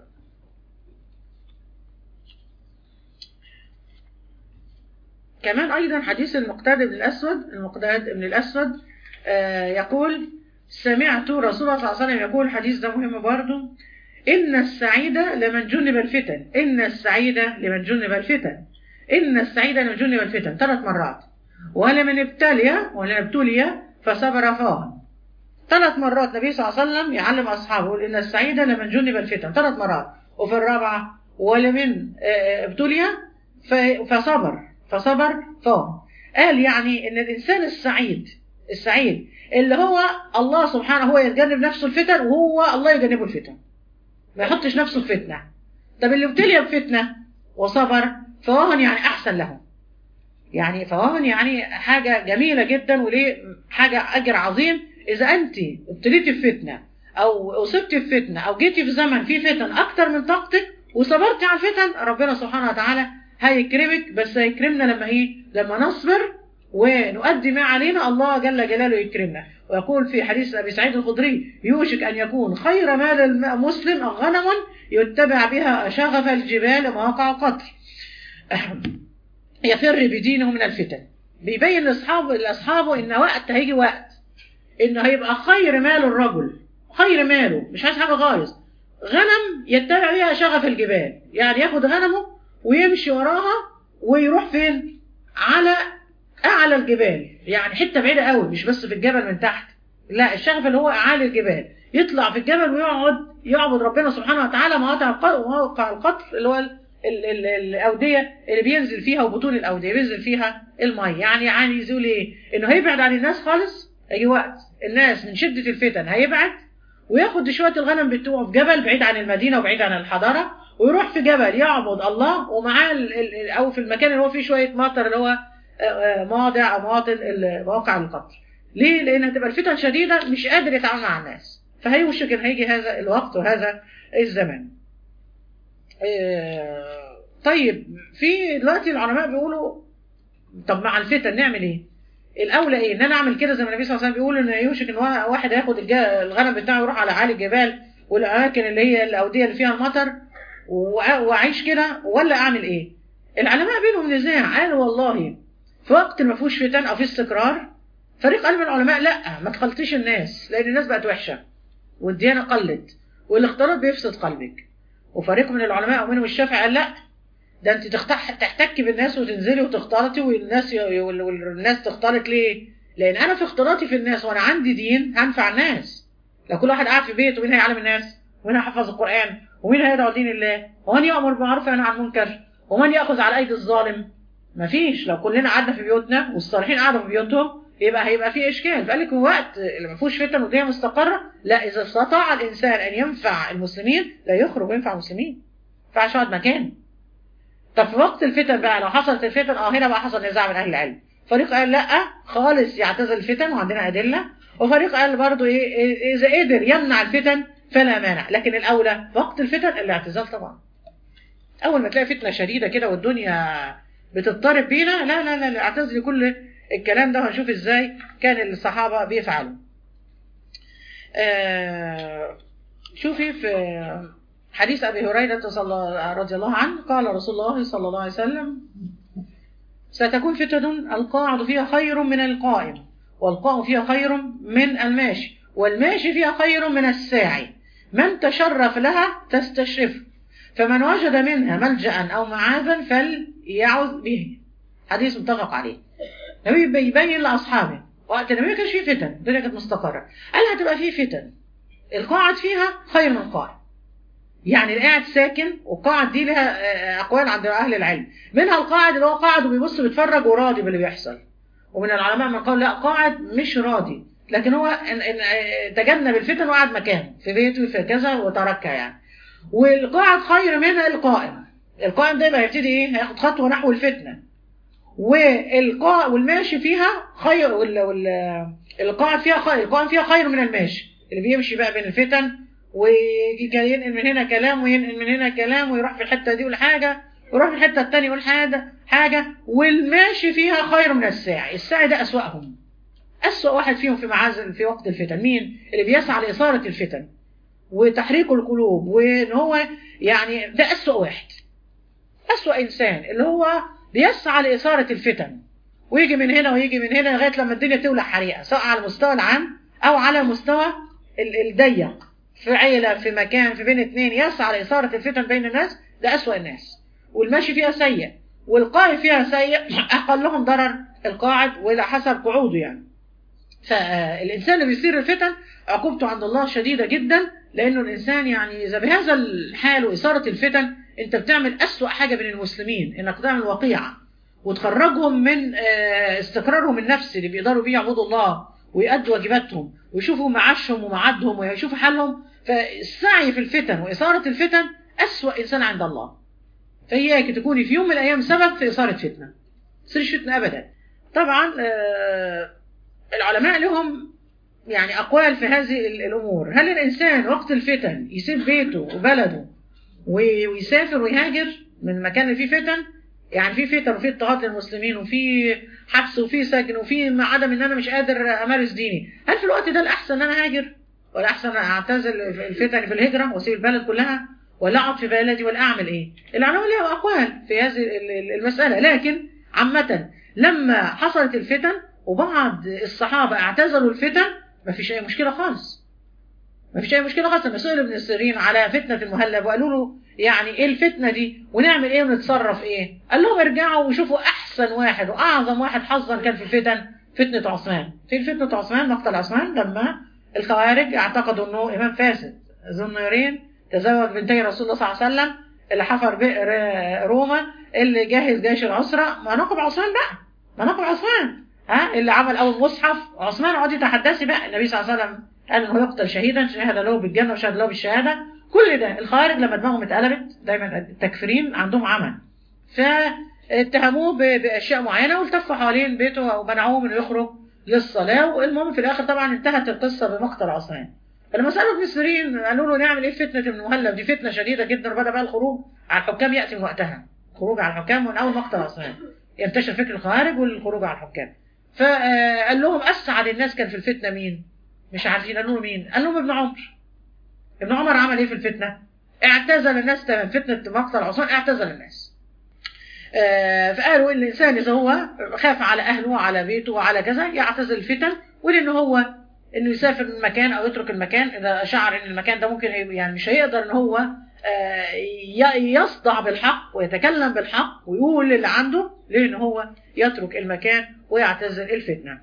كمان ايضا حديث المقتاد بن الاسود المقتاد بن الاسود آه يقول سمعت رسول الله صلى الله عليه وسلم يقول الحديث ده مهم برضه إن السعيد لمن جنب الفتن إن السعيد لمن جنب الفتن إن السعيد لمن جنب الفتن ثلاث مرات ولمن ابتلي ولمن ابتلي فصبر فاه ثلاث مرات النبي صلى الله عليه وسلم يعلم أصحابه يقول إن السعيد لمن جنب الفتن ثلاث مرات وفي الرابعة ولمن ابتلي فصبر فصبر فاه قال يعني إن الإنسان السعيد السعيد اللي هو الله سبحانه هو يتجنب نفسه الفتن وهو الله يجنبه الفتن ما يحطش نفسه في فتنة طب اللي ابتلي بفتنة وصبر فوهن يعني أحسن له يعني فوهن يعني حاجة جميلة جدا وليه حاجة أجر عظيم إذا أنت ابتليتي بفتنة أو أصبتي بفتنة أو جيتي في زمن فيه فتن أكتر من طاقتك وصبرتي على الفتن ربنا سبحانه وتعالى هيكرمك بس هيكرمنا لما إيه؟ لما نصبر ونؤدي ما علينا الله جل جلاله يكرمنا ويقول في حديث أبي سعيد الخدري يوشك أن يكون خير مال المسلم غنم يتبع بها شغف الجبال مواقع القطر يفر بدينه من الفتن بيبين لأصحابه لأصحابه إن وقت هيجي وقت إنه هيبقى خير مال الرجل خير ماله مش عايز حاجة خالص غنم يتبع بها شغف الجبال يعني ياخد غنمه ويمشي وراها ويروح فين على اعلى الجبال يعني حته بعيده قوي مش بس في الجبل من تحت لا الشغف اللي هو اعالي الجبال يطلع في الجبل ويقعد يعبد ربنا سبحانه وتعالى مواقع مواقع القطر اللي هو ال ال ال الاوديه اللي بينزل فيها وبطول الاوديه بينزل فيها المي يعني يعني يقول ايه انه هيبعد عن الناس خالص هيجي وقت الناس من شده الفتن هيبعد وياخد شويه الغنم بتوعه في جبل بعيد عن المدينه وبعيد عن الحضاره ويروح في جبل يعبد الله ومعاه او في المكان اللي هو فيه شويه مطر اللي هو مواضع او مواطن مواقع القطر ليه لان هتبقى الفتن شديده مش قادر يتعامل مع الناس فهيوشك ان هيجي هذا الوقت وهذا الزمان طيب في دلوقتي العلماء بيقولوا طب مع الفتن نعمل ايه الاولى ايه ان انا اعمل كده زي ما النبي صلى الله عليه وسلم بيقول ان يوشك ان واحد هياخد الغنم بتاعه يروح على عالي الجبال والاماكن اللي هي الاوديه اللي فيها المطر واعيش كده ولا اعمل ايه العلماء بينهم نزاع قالوا والله في وقت ما فيهوش فتن او في استقرار فريق قال من العلماء لا ما تخلطيش الناس لان الناس بقت وحشه والديانه قلت والاختلاط بيفسد قلبك وفريق من العلماء ومنهم الشافعي قال لا ده انت تحتكي بالناس وتنزلي وتختلطي والناس والناس تختلط ليه؟ لان انا في اختلاطي في الناس وانا عندي دين هنفع الناس لو كل واحد قاعد في بيته مين هيعلم الناس؟ ومين هيحفظ القران؟ ومين هيدعو دين الله؟ ومن يامر بالمعروف وينهى عن المنكر؟ ومن ياخذ على ايدي الظالم؟ مفيش لو كلنا قعدنا في بيوتنا والصالحين قعدوا في بيوتهم يبقى هيبقى في اشكال فقال لك وقت اللي ما فيهوش فتن والدنيا مستقره لا اذا استطاع الانسان ان ينفع المسلمين لا يخرج وينفع المسلمين ما ينفعش يقعد مكانه طب في وقت الفتن بقى لو حصلت الفتن اه هنا بقى حصل نزاع من اهل العلم فريق قال لا خالص يعتزل الفتن وعندنا ادله وفريق قال برضو ايه اذا قدر يمنع الفتن فلا مانع لكن الاولى وقت الفتن الاعتزال طبعا اول ما تلاقي فتنه شديده كده والدنيا بتضطرب بينا لا لا لا اعتزلي كل الكلام ده وهنشوف ازاي كان الصحابه بيفعلوا آه شوفي في حديث ابي هريره رضي الله عنه قال رسول الله صلى الله عليه وسلم ستكون فتن القاعد فيها خير من القائم والقائم فيها خير من الماشي والماشي فيها خير من الساعي من تشرف لها تستشرف فمن وجد منها ملجأ أو معاذا فليعوذ به حديث متفق عليه النبي بيبين لأصحابه وقت النبي ما كانش فيه فتن الدنيا كانت مستقرة قال هتبقى فيه فتن القاعد فيها خير من القائم يعني القاعد ساكن والقاعد دي لها أقوال عند أهل العلم منها القاعد اللي هو قاعد وبيبص بيتفرج وراضي باللي بيحصل ومن العلماء من قال لا قاعد مش راضي لكن هو تجنب الفتن وقعد مكانه في بيته في كذا وتركها يعني والقاعد خير من القائم القائم ده هيبتدي ايه هياخد خطوه نحو الفتنه والقاء والماشي فيها خير وال وال القاعد فيها خير القائم فيها خير من الماشي اللي بيمشي بقى بين الفتن وينقل من هنا كلام وينقل من هنا كلام ويروح في الحته دي والحاجه ويروح في الحته الثانيه يقول حاجه حاجه والماشي فيها خير من الساعي الساعي ده اسواهم اسوا واحد فيهم في معازل في وقت الفتن مين اللي بيسعى لاثاره الفتن وتحريك القلوب وان هو يعني ده اسوا واحد اسوا انسان اللي هو بيسعى لاثاره الفتن ويجي من هنا ويجي من هنا لغايه لما الدنيا تولع حريقه سواء على المستوى العام او على مستوى الضيق في عيله في مكان في بين اثنين يسعى لاثاره الفتن بين الناس ده اسوا الناس والماشي فيها سيء والقائد فيها سيء اقلهم ضرر القاعد والى حسب قعوده يعني فالانسان اللي بيصير الفتن عقوبته عند الله شديده جدا لانه الانسان يعني اذا بهذا الحال واثاره الفتن انت بتعمل اسوا حاجه بين المسلمين انك تعمل وقيعه وتخرجهم من استقرارهم النفسي اللي بيقدروا بيه يعبدوا الله ويأدوا واجباتهم ويشوفوا معاشهم ومعادهم ويشوفوا حالهم فالسعي في الفتن وإثارة الفتن أسوأ إنسان عند الله فإياك تكوني في يوم من الأيام سبب في إثارة فتنة تصيرش فتنة أبدا طبعا العلماء لهم يعني أقوال في هذه الأمور هل الإنسان وقت الفتن يسيب بيته وبلده ويسافر ويهاجر من المكان اللي فيه فتن يعني في فتن وفي اضطهاد للمسلمين وفي حبس وفي سجن وفي عدم ان انا مش قادر امارس ديني هل في الوقت ده الاحسن ان انا هاجر ولا احسن اعتزل الفتن في الهجره واسيب البلد كلها ولا اقعد في بلدي ولا اعمل ايه العلماء لهم اقوال في هذه المساله لكن عامه لما حصلت الفتن وبعض الصحابه اعتزلوا الفتن ما فيش اي مشكله خالص ما فيش اي مشكله خالص لما سئل ابن السيرين على فتنه المهلب وقالوا له يعني ايه الفتنه دي ونعمل ايه ونتصرف ايه قال لهم ارجعوا وشوفوا احسن واحد واعظم واحد حظا كان في الفتن فتنه عثمان في فتنه عثمان مقتل عثمان لما الخوارج اعتقدوا انه امام فاسد ذو النيرين تزوج بنتي رسول الله صلى الله عليه وسلم اللي حفر بئر روما اللي جهز جيش العسرة مناقب عثمان بقى مناقب عثمان ها اللي عمل اول مصحف عثمان اقعدي تحدثي بقى النبي صلى الله عليه وسلم قال انه يقتل شهيدا شهد له بالجنه وشهد له بالشهاده كل ده الخوارج لما دماغهم اتقلبت دايما التكفيرين عندهم عمى فاتهموه باشياء معينه والتفوا حوالين بيته ومنعوه من يخرج للصلاه والمهم في الاخر طبعا انتهت القصه بمقتل عثمان فلما سالوا ابن سيرين قالوا له نعمل ايه فتنه المهلب دي فتنه شديده جدا وبدا بقى الخروج على الحكام ياتي من وقتها الخروج على الحكام من اول مقتل عثمان ينتشر فكر الخوارج والخروج على الحكام فقال لهم اسعد الناس كان في الفتنه مين مش عارفين قالوا له مين قال لهم ابن عمر ابن عمر عمل ايه في الفتنه اعتزل الناس تمام فتنه مقتل عثمان اعتزل الناس آه فقالوا ان الانسان اذا هو خاف على اهله وعلى بيته وعلى كذا يعتزل الفتن ولان هو انه يسافر من مكان او يترك المكان اذا شعر ان المكان ده ممكن يعني مش هيقدر ان هو آه يصدع بالحق ويتكلم بالحق ويقول اللي عنده لان هو يترك المكان ويعتزل الفتنه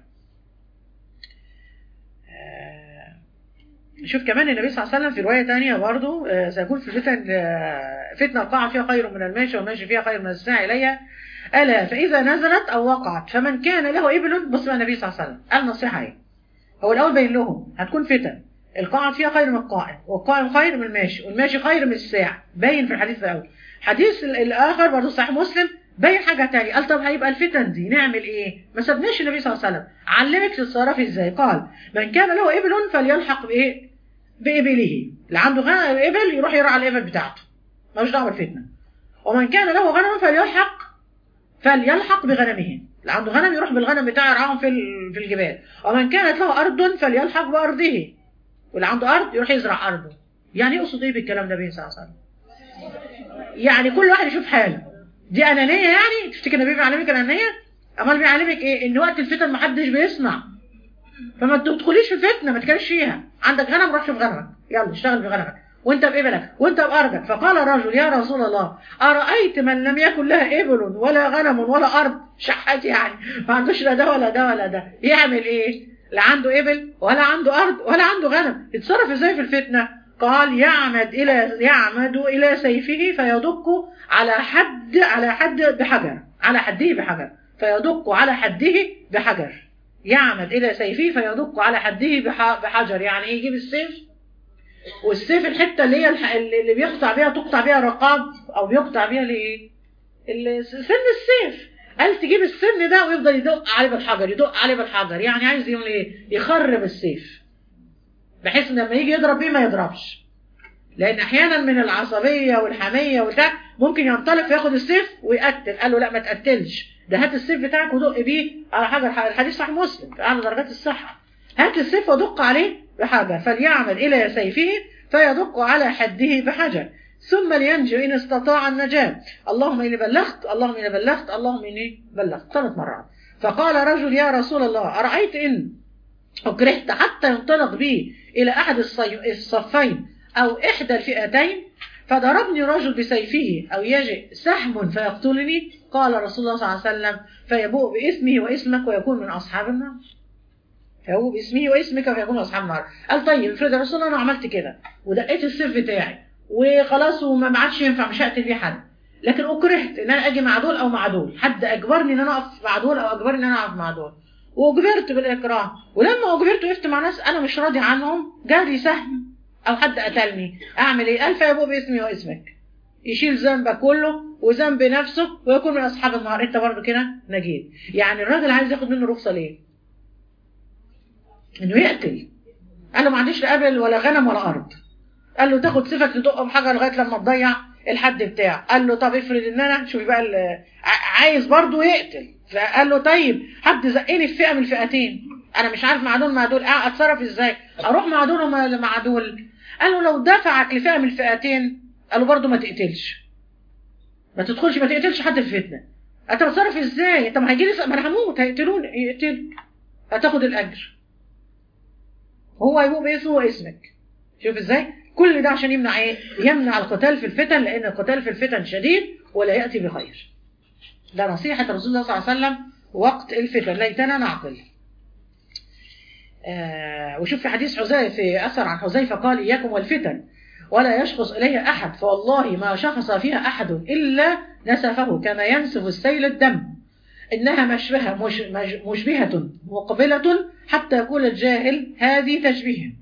شوف كمان النبي صلى الله عليه وسلم في رواية تانية برضه سيكون في الفتن فتنة القاع فيها خير من الماشي والماشي فيها خير من الساعي إليها ألا فإذا نزلت أو وقعت فمن كان له إبل بص بقى النبي صلى الله عليه وسلم قال نصيحة إيه هو الأول بين لهم هتكون فتن القاعد فيها خير من القائم والقائم خير من الماشي والماشي خير من الساعة باين في الحديث الأول حديث الآخر برضه صحيح مسلم باين حاجة تانية قال طب هيبقى الفتن دي نعمل ايه ما سبناش النبي صلى الله عليه وسلم علمك تتصرفي ازاي قال من كان له ابل فليلحق بايه بإبله اللي عنده غنم إبل يروح يرعى الإبل بتاعته ملوش دعوة بالفتنة ومن كان له غنم فليلحق فليلحق بغنمه اللي عنده غنم يروح بالغنم بتاعه يرعاهم في في الجبال ومن كانت له أرض فليلحق بأرضه واللي عنده أرض يروح يزرع أرضه يعني يقصد إيه بالكلام ده النبي صلى الله عليه وسلم يعني كل واحد يشوف حاله دي أنانية يعني تفتكر النبي بيعلمك الأنانية أمال بيعلمك إيه إن وقت الفتن محدش بيصنع فما تدخليش في فتنه ما تكلش فيها عندك غنم روح شوف غنمك يلا اشتغل بغنمك وانت بابلك وانت بارضك فقال الرجل يا رسول الله ارايت من لم يكن له ابل ولا غنم ولا ارض شحات يعني ما عندوش لا ده ولا ده ولا ده يعمل ايه لا عنده ابل ولا عنده ارض ولا عنده غنم يتصرف ازاي في الفتنه قال يعمد الى يعمد الى سيفه فيدق على حد على حد بحجر على حده بحجر فيدق على حده بحجر يعمد إلى سيفه فيدق على حده بحجر يعني إيه يجيب السيف والسيف الحتة اللي هي اللي بيقطع بيها تقطع بيها رقاب أو بيقطع بيها لإيه؟ سن السيف قال تجيب السن ده ويفضل يدق عليه بالحجر يدق عليه بالحجر يعني عايز يقول إيه؟ يخرب السيف بحيث إن لما يجي يضرب بيه ما يضربش لأن أحيانا من العصبية والحمية وبتاع ممكن ينطلق فياخد السيف ويقتل قال له لا ما تقتلش ده هات السيف بتاعك ودق بيه على حجر الحديث صحيح مسلم في اعلى درجات الصحه هات السيف ودق عليه بحجر فليعمل الى سيفه فيدق على حده بحجر ثم لينجو ان استطاع النجاه اللهم اني بلغت اللهم اني بلغت اللهم اني بلغت ثلاث مرات فقال رجل يا رسول الله ارايت ان اكرهت حتى ينطلق بي الى احد الصفين او احدى الفئتين فضربني رجل بسيفه أو يجئ سهم فيقتلني قال رسول الله صلى الله عليه وسلم فيبوء باسمه واسمك ويكون من أصحاب النار فيبوء باسمه واسمك ويكون من أصحاب النار قال طيب افرض يا رسول الله أنا عملت كده ودقيت السيف بتاعي وخلاص وما عادش ينفع مش هقتل بيه حد لكن أكرهت إن أنا أجي مع دول أو مع دول حد أجبرني إن أنا أقف مع دول أو أجبرني إن أنا أقف مع دول وأجبرت بالإكراه ولما أجبرت وقفت مع ناس أنا مش راضي عنهم جالي سهم او حد قتلني اعمل ايه قال فيبوء باسمي واسمك يشيل ذنبك كله وذنب نفسه ويكون من اصحاب النار انت برضه كده نجيت يعني الراجل عايز ياخد منه رخصه ليه انه يقتل قال له ما عنديش لا قبل ولا غنم ولا ارض قال له تاخد سيفك تدق بحاجه لغايه لما تضيع الحد بتاعه قال له طب افرض ان انا شوفي بقى عايز برضه يقتل فقال له طيب حد زقني في فئه من الفئتين انا مش عارف مع دول مع دول اتصرف ازاي اروح مع دول ولا مع دول قال له لو دفعك لفئه من الفئتين قال له برضه ما تقتلش ما تدخلش ما تقتلش حد في فتنه انت بتصرف ازاي انت ما هيجي لي ما انا هموت هيقتلوني يقتل هتاخد الاجر هو هيبوء باسمه واسمك شوف ازاي كل ده عشان يمنع ايه يمنع القتال في الفتن لان القتال في الفتن شديد ولا ياتي بخير ده نصيحه رسول الله صلى الله عليه وسلم وقت الفتن ليتنا نعقل آه وشوف في حديث حذيفه في اثر عن حذيفه قال اياكم والفتن ولا يشخص اليها احد فوالله ما شخص فيها احد الا نسفه كما ينسف السيل الدم انها مشبهه مش مشبهه مقبله حتى يقول الجاهل هذه تشبيه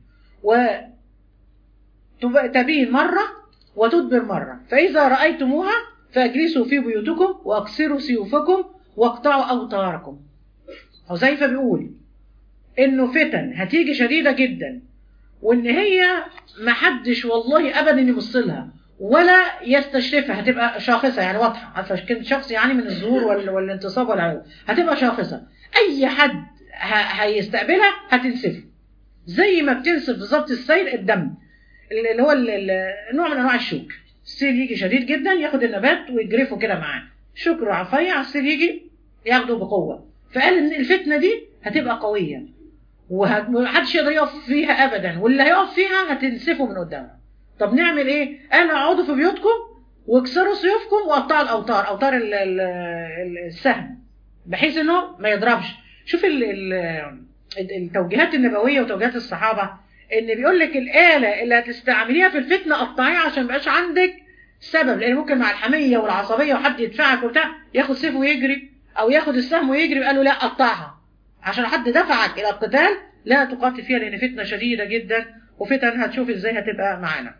وتبين مره وتدبر مره فاذا رايتموها فاجلسوا في بيوتكم واكسروا سيوفكم واقطعوا اوتاركم حذيفه بيقول انه فتن هتيجي شديده جدا وان هي ما حدش والله ابدا يبص لها ولا يستشرفها هتبقى شاخصه يعني واضحه عارفه كلمه شخص يعني من الظهور والانتصاب والعيوب هتبقى شاخصه اي حد هيستقبلها هتنسفه زي ما بتنسف بالظبط السيل الدم اللي هو نوع من انواع الشوك السيل يجي شديد جدا ياخد النبات ويجرفه كده معاه شكر رفيع السيل يجي ياخده بقوه فقال ان الفتنه دي هتبقى قويه ومحدش يقدر يقف فيها ابدا واللي هيقف فيها هتنسفه من قدامها طب نعمل ايه قال اقعدوا في بيوتكم واكسروا سيوفكم وقطعوا الاوتار اوتار ال ال السهم بحيث انه ما يضربش شوف ال ال التوجيهات النبويه وتوجيهات الصحابه ان بيقول لك الاله اللي هتستعمليها في الفتنه قطعيها عشان ما يبقاش عندك سبب لان ممكن مع الحميه والعصبيه وحد يدفعك وبتاع ياخد سيفه ويجري او ياخد السهم ويجري وقال له لا قطعها عشان حد دفعك الى القتال لا تقاتل فيها لان فتنه شديده جدا وفتن هتشوف ازاي هتبقى معانا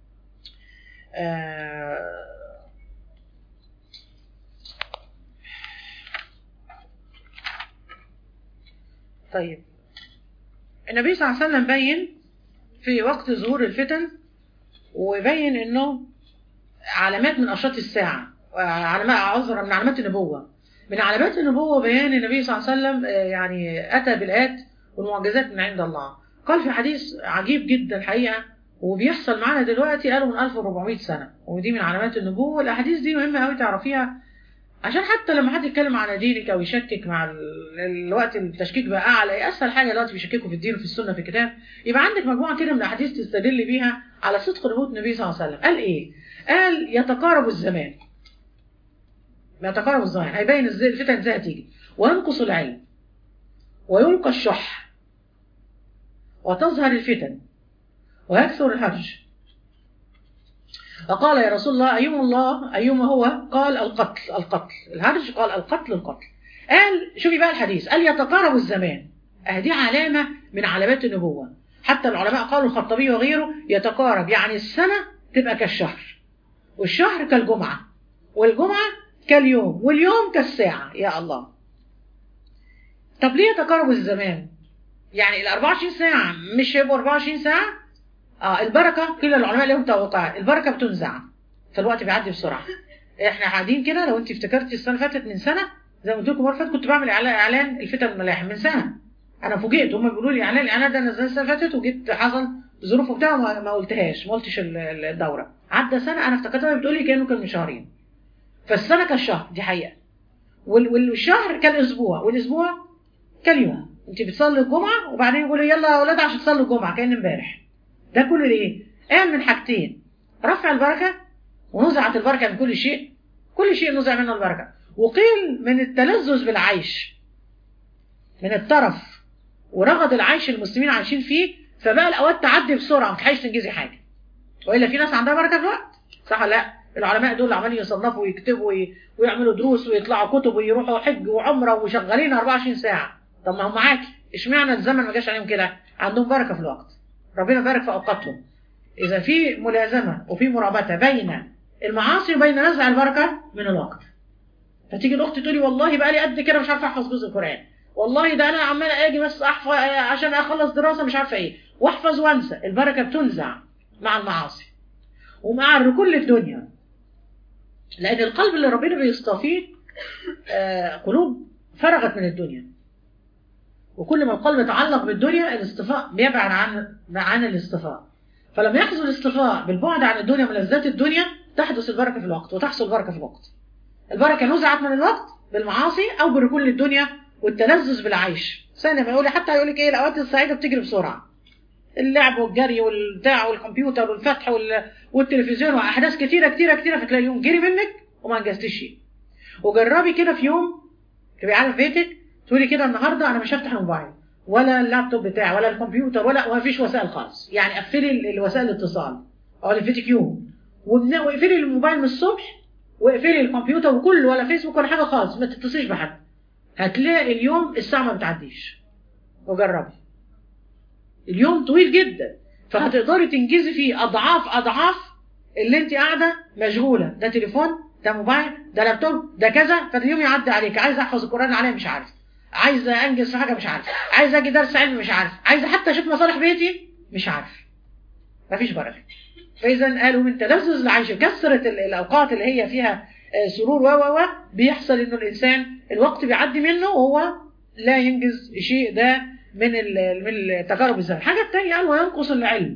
آه طيب النبي صلى الله عليه وسلم بين في وقت ظهور الفتن وبين انه علامات من اشراط الساعه علامات عذرا من علامات النبوه من علامات النبوة بيان النبي صلى الله عليه وسلم يعني أتى بالآيات والمعجزات من عند الله قال في حديث عجيب جدا الحقيقة وبيحصل معانا دلوقتي قالوا من 1400 سنة ودي من علامات النبوة والأحاديث دي مهمة قوي تعرفيها عشان حتى لما حد يتكلم على دينك أو يشكك مع الوقت التشكيك بقى أعلى أسهل حاجة دلوقتي بيشككوا في الدين وفي السنة في الكتاب يبقى عندك مجموعة كده من الأحاديث تستدل بيها على صدق نبوة النبي صلى الله عليه وسلم قال إيه؟ قال يتقارب الزمان يتقارب الظاهر هيبين ازاي الفتن ازاي هتيجي وينقص العلم ويلقى الشح وتظهر الفتن ويكثر الهرج فقال يا رسول الله أيما الله أيما هو قال القتل القتل الهرج قال القتل القتل قال شوفي بقى الحديث قال يتقارب الزمان دي علامة من علامات النبوة حتى العلماء قالوا الخطابي وغيره يتقارب يعني السنة تبقى كالشهر والشهر كالجمعة والجمعة كاليوم واليوم كالساعة يا الله طب ليه تقارب الزمان يعني ال 24 ساعة مش هيبقوا 24 ساعة اه البركة كل العلماء لهم توقعات البركة بتنزع فالوقت بيعدي بسرعه احنا قاعدين كده لو انت افتكرتي السنه اللي فاتت من سنه زي ما قلت لكم المره اللي فاتت كنت بعمل إعلان- اعلان الفتن الملاحم من سنه انا فوجئت هم بيقولوا لي اعلان الاعلان ده نزل السنه اللي فاتت وجيت حصل ظروف وبتاع ما ما قلتهاش ما قلتش ال- ال- الدوره عدى سنه انا افتكرتها بتقول لي كانه كان من شهرين فالسنه كان شهر دي حقيقه وال- والشهر كان اسبوع والاسبوع كان يوم انت بتصلي الجمعه وبعدين يقولوا يلا يا اولاد عشان تصلوا الجمعه كان امبارح ده كله ليه؟ قال من حاجتين رفع البركه ونزعت البركه من كل شيء كل شيء نزع منه البركه وقيل من التلذذ بالعيش من الترف ورغد العيش المسلمين عايشين فيه فبقى الاوقات تعدي بسرعه ما تلحقش تنجزي حاجه والا في ناس عندها بركه في الوقت صح ولا لا العلماء دول عمالين يصنفوا ويكتبوا وي- ويعملوا دروس ويطلعوا كتب ويروحوا حج وعمره وشغالين 24 ساعه طب ما هم معاكي اشمعنى الزمن ما جاش عليهم كده عندهم بركه في الوقت ربنا بارك في اوقاتهم اذا في ملازمه وفي مرابطه بين المعاصي وبين نزع البركه من الوقت فتيجي الاخت تقولي والله بقى لي قد كده مش عارفه احفظ جزء القران والله ده انا عماله اجي بس احفظ عشان اخلص دراسه مش عارفه ايه واحفظ وانسى البركه بتنزع مع المعاصي ومع ركول الدنيا لان القلب اللي ربنا بيصطفيه آه، قلوب فرغت من الدنيا وكل ما القلب يتعلق بالدنيا الاصطفاء بيبعد عن عن الاصطفاء فلما يحصل الاصطفاء بالبعد عن الدنيا من لذات الدنيا تحدث البركه في الوقت وتحصل البركه في الوقت البركه نزعت من الوقت بالمعاصي او بركول الدنيا والتلذذ بالعيش ثاني ما يقول حتى يقول لك ايه الاوقات السعيده بتجري بسرعه اللعب والجري والبتاع والكمبيوتر والفتح وال... والتلفزيون واحداث كتيره كتيره كتيره فتلاقي اليوم جري منك وما انجزتش شيء وجربي كده في يوم تبقي عارف بيتك تقولي كده النهارده انا مش هفتح الموبايل ولا اللابتوب بتاعي ولا الكمبيوتر ولا وما فيش وسائل خالص يعني قفلي ال- الوسائل الاتصال او اللي فيتك يوم وبن- واقفلي الموبايل من الصبح واقفلي الكمبيوتر وكله ولا فيسبوك ولا حاجه خالص ما تتصليش بحد هتلاقي اليوم الساعه ما بتعديش وجربي اليوم طويل جدا فهتقدري تنجزي فيه اضعاف اضعاف اللي انت قاعده مشغوله ده تليفون ده موبايل ده لابتوب ده كذا فاليوم يعدي عليك عايز احفظ القران عليه مش عارف عايز انجز في حاجه مش عارف عايز اجي درس علم مش عارف عايز حتى اشوف مصالح بيتي مش عارف مفيش بركه فاذا قالوا من تلذذ العيش كثره ال- الاوقات اللي هي فيها آه، سرور و و و بيحصل انه الانسان الوقت بيعدي منه وهو لا ينجز شيء ده من ال- من التجارب الزمن الحاجه الثانيه قال وينقص العلم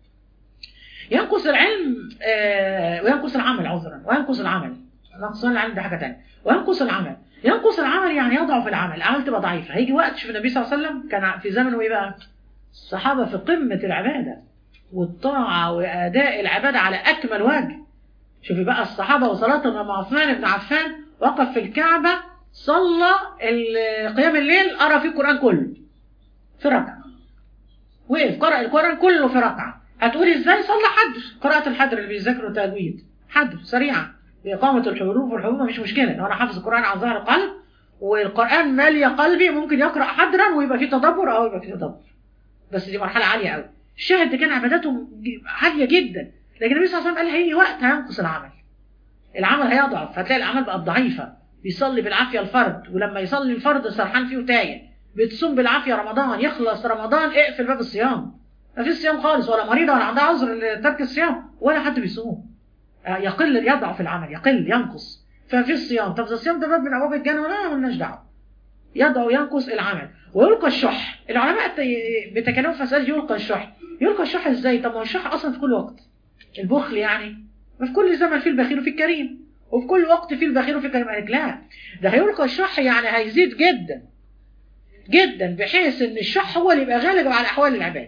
ينقص العلم آه، وينقص العمل عذرا وينقص العمل نقصان العلم ده حاجه ثانيه وينقص العمل ينقص العمل يعني يضعف العمل العمل تبقى ضعيفه هيجي وقت شوف النبي صلى الله عليه وسلم كان في زمنه ايه بقى الصحابه في قمه العباده والطاعه واداء العباده على اكمل وجه شوفي بقى الصحابه وصلاه مع عثمان بن عفان وقف في الكعبه صلى ال- قيام الليل قرا فيه القران كله في ركعه وقف قرأ القرآن كله في ركعة هتقولي ازاي صلى حدر قراءة الحدر اللي بيذاكروا تجويد حدر سريعة بإقامة الحروف والحروف مش مشكلة لو أنا حافظ القرآن عن ظهر قلب والقرآن مالية قلبي ممكن يقرأ حدرا ويبقى فيه تدبر أو يبقى فيه تدبر بس دي مرحلة عالية قوي الشاهد ده كان عباداته عالية جدا لكن النبي صلى الله عليه وسلم قال هيجي وقت هينقص العمل العمل هيضعف هتلاقي الأعمال بقت ضعيفة بيصلي بالعافية الفرد ولما يصلي الفرد سرحان فيه وتايه بتصوم بالعافيه رمضان يخلص رمضان اقفل باب الصيام ما فيش صيام خالص ولا مريضه ولا عندها عذر لترك الصيام ولا حد بيصوم آه، يقل يضعف العمل يقل ينقص فما فيش صيام طب ده الصيام ده باب من ابواب الجنه لا مالناش دعوه يضع ينقص العمل ويلقى الشح العلماء الت- بيتكلموا في مساله يلقى الشح يلقى الشح ازاي طب ما هو الشح اصلا في كل وقت البخل يعني ما في كل زمن فيه البخيل وفي الكريم وفي كل وقت فيه البخيل وفي الكريم قالك لا ده هيلقى الشح يعني هيزيد جدا جدا بحيث ان الشح هو اللي يبقى غالب على احوال العباد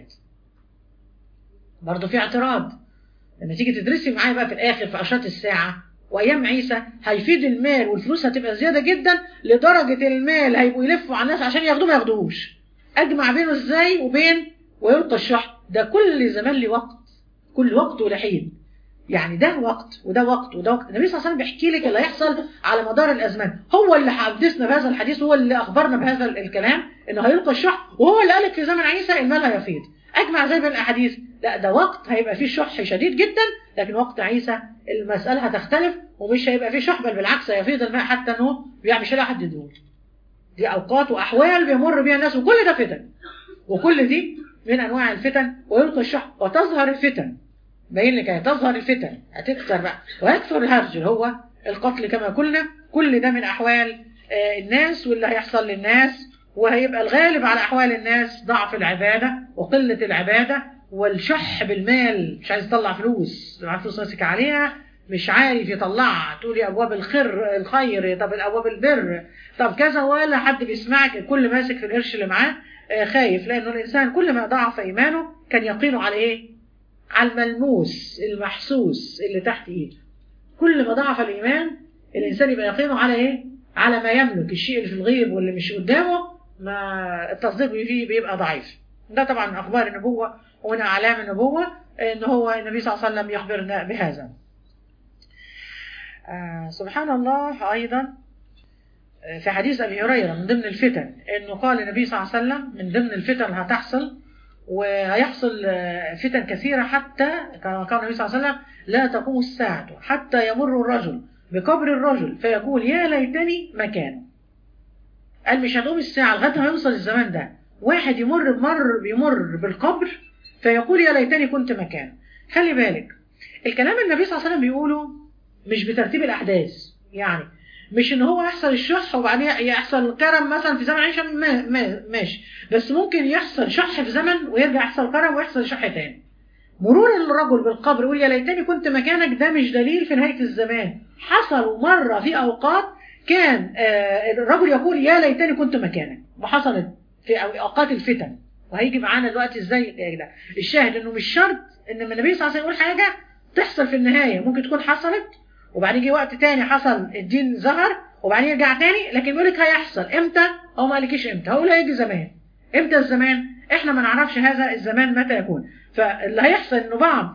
برضه في اعتراض لما تيجي تدرسي معايا بقى في الاخر في اشراط الساعه وايام عيسى هيفيد المال والفلوس هتبقى زياده جدا لدرجه المال هيبقوا يلفوا على الناس عشان ياخدوه ما ياخدوهوش اجمع بينه ازاي وبين ويلقى الشح ده كل زمان له وقت كل وقت وله حين يعني ده وقت وده وقت وده وقت النبي صلى الله عليه وسلم بيحكي لك اللي هيحصل على مدار الازمان هو اللي حدثنا بهذا الحديث هو اللي اخبرنا بهذا الكلام انه هيلقى الشح وهو اللي قالك في زمن عيسى المال هيفيض اجمع زي بين الاحاديث لا ده وقت هيبقى فيه شح شديد جدا لكن وقت عيسى المساله هتختلف ومش هيبقى فيه شح بل بالعكس هيفيض الماء حتى انه يعني مش هيلاقي حد يدور دي اوقات واحوال بيمر بيها الناس وكل ده فتن وكل دي من انواع الفتن ويلقى الشح وتظهر الفتن باين لك هتظهر الفتن هتكثر بقى ويكثر الهرج اللي هو القتل كما قلنا كل ده من احوال آه، الناس واللي هيحصل للناس وهيبقى الغالب على احوال الناس ضعف العباده وقله العباده والشح بالمال مش عايز يطلع فلوس معاه فلوس ماسك عليها مش عارف يطلعها تقولي ابواب الخير الخير طب ابواب البر طب كذا ولا حد بيسمعك كل ماسك في القرش اللي معاه آه، خايف لانه الانسان كل ما ضعف ايمانه كان يقينه على ايه؟ على الملموس المحسوس اللي تحت ايده كل ما ضعف الايمان الانسان يبقى يقينه على ايه؟ على ما يملك الشيء اللي في الغيب واللي مش قدامه ما التصديق فيه بيبقى ضعيف ده طبعا من اخبار النبوه ومن اعلام النبوه ان هو النبي صلى الله عليه وسلم يخبرنا بهذا آه سبحان الله ايضا آه، في حديث ابي هريره من ضمن الفتن انه قال النبي صلى الله عليه وسلم من ضمن الفتن هتحصل وهيحصل آه، فتن كثيره حتى كما قال النبي صلى الله عليه وسلم لا تقوم الساعه حتى يمر الرجل بقبر الرجل فيقول يا ليتني مكانه قال مش هتقوم الساعه لغايه ما يوصل الزمان ده واحد يمر بمر بيمر بالقبر فيقول يا ليتني كنت مكانه خلي بالك الكلام النبي صلى الله عليه وسلم بيقوله مش بترتيب الاحداث يعني مش ان هو يحصل الشح وبعدين يحصل كرم مثلا في زمن عيشه ما ما ماشي بس ممكن يحصل شح في زمن ويرجع يحصل كرم ويحصل شح تاني مرور الرجل بالقبر يقول يا ليتني كنت مكانك ده مش دليل في نهايه الزمان حصل مره في اوقات كان آه، الرجل يقول يا ليتني كنت مكانك وحصلت في أو- اوقات الفتن وهيجي معانا دلوقتي ازاي ده الشاهد انه مش شرط ان لما النبي صلى الله عليه وسلم يقول حاجه تحصل في النهايه ممكن تكون حصلت وبعدين يجي وقت تاني حصل الدين ظهر وبعدين يرجع تاني لكن بيقول لك هيحصل امتى هو ما قالكيش امتى هو لا هيجي زمان امتى الزمان احنا ما نعرفش هذا الزمان متى يكون فاللي هيحصل انه بعض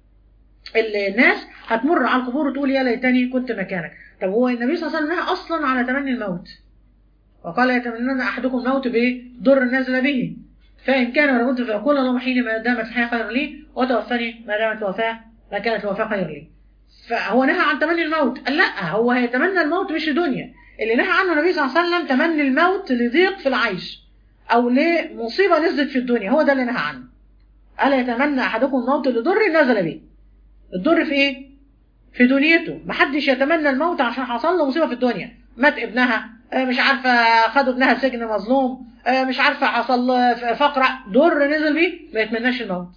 الناس هتمر على القبور وتقول يا ليتني كنت مكانك طب هو النبي صلى الله عليه وسلم نهى اصلا على تمني الموت وقال يتمنون احدكم الموت بضر نزل به فان كان لابد فيقول اللهم حين ما دامت الحياه خير لي وتوفني ما دامت الوفاه ما كانت الوفاه خير لي فهو نهى عن تمني الموت قال لا هو هيتمنى الموت مش الدنيا اللي نهى عنه النبي صلى الله عليه وسلم تمني الموت لضيق في العيش او لمصيبه نزلت في الدنيا هو ده اللي نهى عنه الا يتمنى احدكم الموت لضر نزل به الضر في ايه في دنيته محدش يتمنى الموت عشان حصل له مصيبه في الدنيا مات ابنها آه، مش عارفه خدوا ابنها سجن مظلوم آه، مش عارفه حصل له ف- فقره ضر نزل بيه ما يتمناش الموت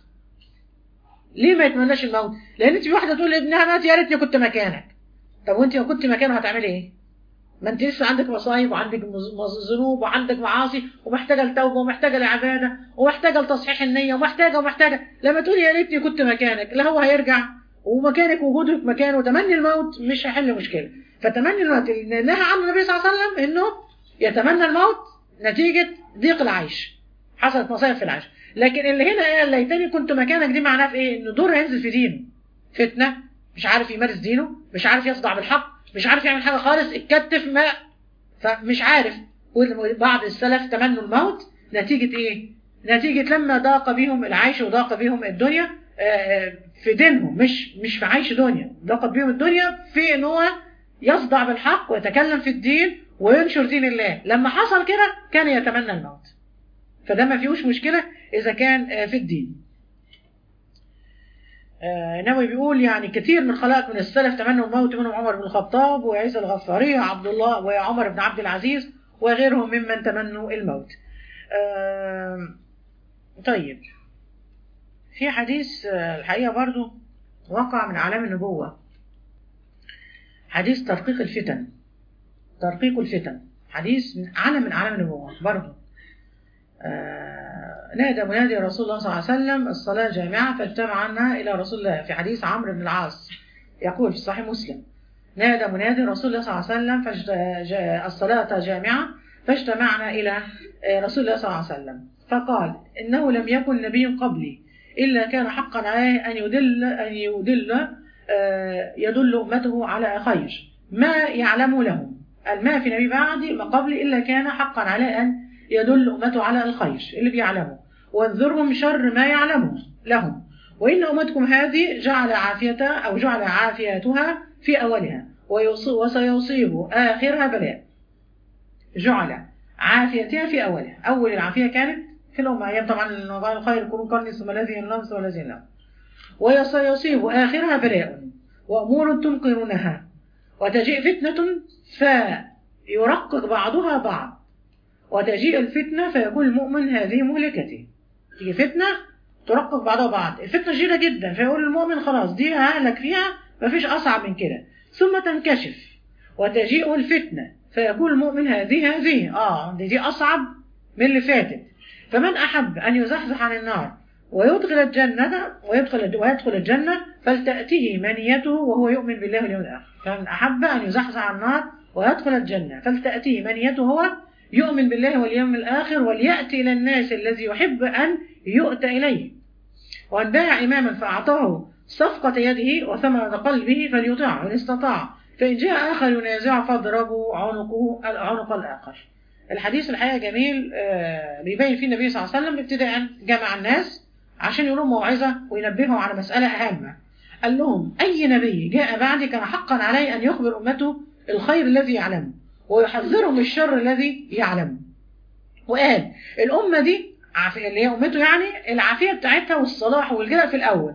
ليه ما يتمناش الموت لان انت في واحده تقول لابنها مات يا ريتني كنت مكانك طب وانت لو كنت مكانه هتعملي ايه ما انت لسه عندك مصايب وعندك مز- مز- ذنوب وعندك معاصي ومحتاجه لتوبه ومحتاجه لعباده ومحتاجه لتصحيح النيه ومحتاجه ومحتاجه لما تقولي يا ريتني كنت مكانك لا هو هيرجع ومكانك وجودك مكانه تمني الموت مش هيحل مشكله فتمني الموت اللي نهى عنه النبي صلى الله عليه وسلم انه يتمنى الموت نتيجه ضيق العيش حصلت مصايب في العيش لكن اللي هنا قال ليتني كنت مكانك دي معناها في ايه؟ ان دور هينزل في دينه فتنه مش عارف يمارس دينه مش عارف يصدع بالحق مش عارف يعمل حاجه خالص اتكتف ما فمش عارف وبعض السلف تمنوا الموت نتيجه ايه؟ نتيجه لما ضاق بهم العيش وضاق بهم الدنيا آه، آه، في دينهم مش مش في عيش دنيا ضاقت بهم الدنيا في ان هو يصدع بالحق ويتكلم في الدين وينشر دين الله لما حصل كده كان يتمنى الموت فده ما فيهوش مشكله اذا كان آه، في الدين آه، نووي بيقول يعني كثير من خلائق من السلف تمنوا الموت منهم عمر بن الخطاب وعيسى الغفاري وعبد الله وعمر بن عبد العزيز وغيرهم ممن تمنوا الموت. آه، طيب في حديث آه، الحقيقه برضو وقع من اعلام النبوه حديث ترقيق الفتن ترقيق الفتن حديث من علم من اعلام النبوه برضو آه، نادى منادي رسول الله صلى الله عليه وسلم الصلاة جامعة فاجتمعنا إلى رسول الله في حديث عمرو بن العاص يقول في صحيح مسلم نادى منادي رسول الله صلى الله عليه وسلم فاجت- جا- الصلاة جامعة فاجتمعنا إلى آه، رسول الله صلى الله عليه وسلم فقال إنه لم يكن نبي قبلي إلا كان حقا عليه أن يدل أن يدل آه، يدل أمته على خير ما يعلم لهم ما في نبي بعدي ما قبلي إلا كان حقا عليه أن يدل أمته على الخير اللي بيعلمه وانذرهم شر ما يعلمه لهم وإن أمتكم هذه جعل عافيتها أو جعل عافيتها في أولها ويص- وسيصيب آخرها بلاء جعل عافيتها في أولها أول العافية كانت في الأمة أيام طبعا النظام الخير يكونوا قرني ثم الذين لهم ثم الذين لهم وسيصيب آخرها بلاء وأمور تنكرونها وتجيء فتنة فيرقق بعضها بعض وتجيء الفتنة فيقول المؤمن هذه مهلكتي تيجي فتنة ترقق بعضها بعض الفتنة شديدة جدا فيقول المؤمن خلاص دي ههلك فيها مفيش أصعب من كده ثم تنكشف وتجيء الفتنة فيقول المؤمن هذه هذه اه دي, دي أصعب من اللي فاتت فمن أحب أن يزحزح عن النار ويدخل الجنة ويدخل ويدخل الجنة فلتأتيه منيته وهو يؤمن بالله واليوم الآخر فمن أحب أن يزحزح عن النار ويدخل الجنة فلتأتيه منيته هو يؤمن بالله واليوم الآخر وليأتي إلى الناس الذي يحب أن يؤتى إليه وأن باع إماما فأعطاه صفقة يده وثمرة قلبه فليطيعه إن استطاع فإن جاء آخر ينازعه فاضربوا عنقه عنق الآخر الحديث الحقيقة جميل بيبين فيه النبي صلى الله عليه وسلم ابتداء جمع الناس عشان يقولوا موعظة وينبههم على مسألة أهمة قال لهم أي نبي جاء بعدي كان حقا عليه أن يخبر أمته الخير الذي يعلمه ويحذرهم الشر الذي يعلمه وقال الأمة دي عافية اللي هي أمته يعني العافية بتاعتها والصلاح والجلاء في الأول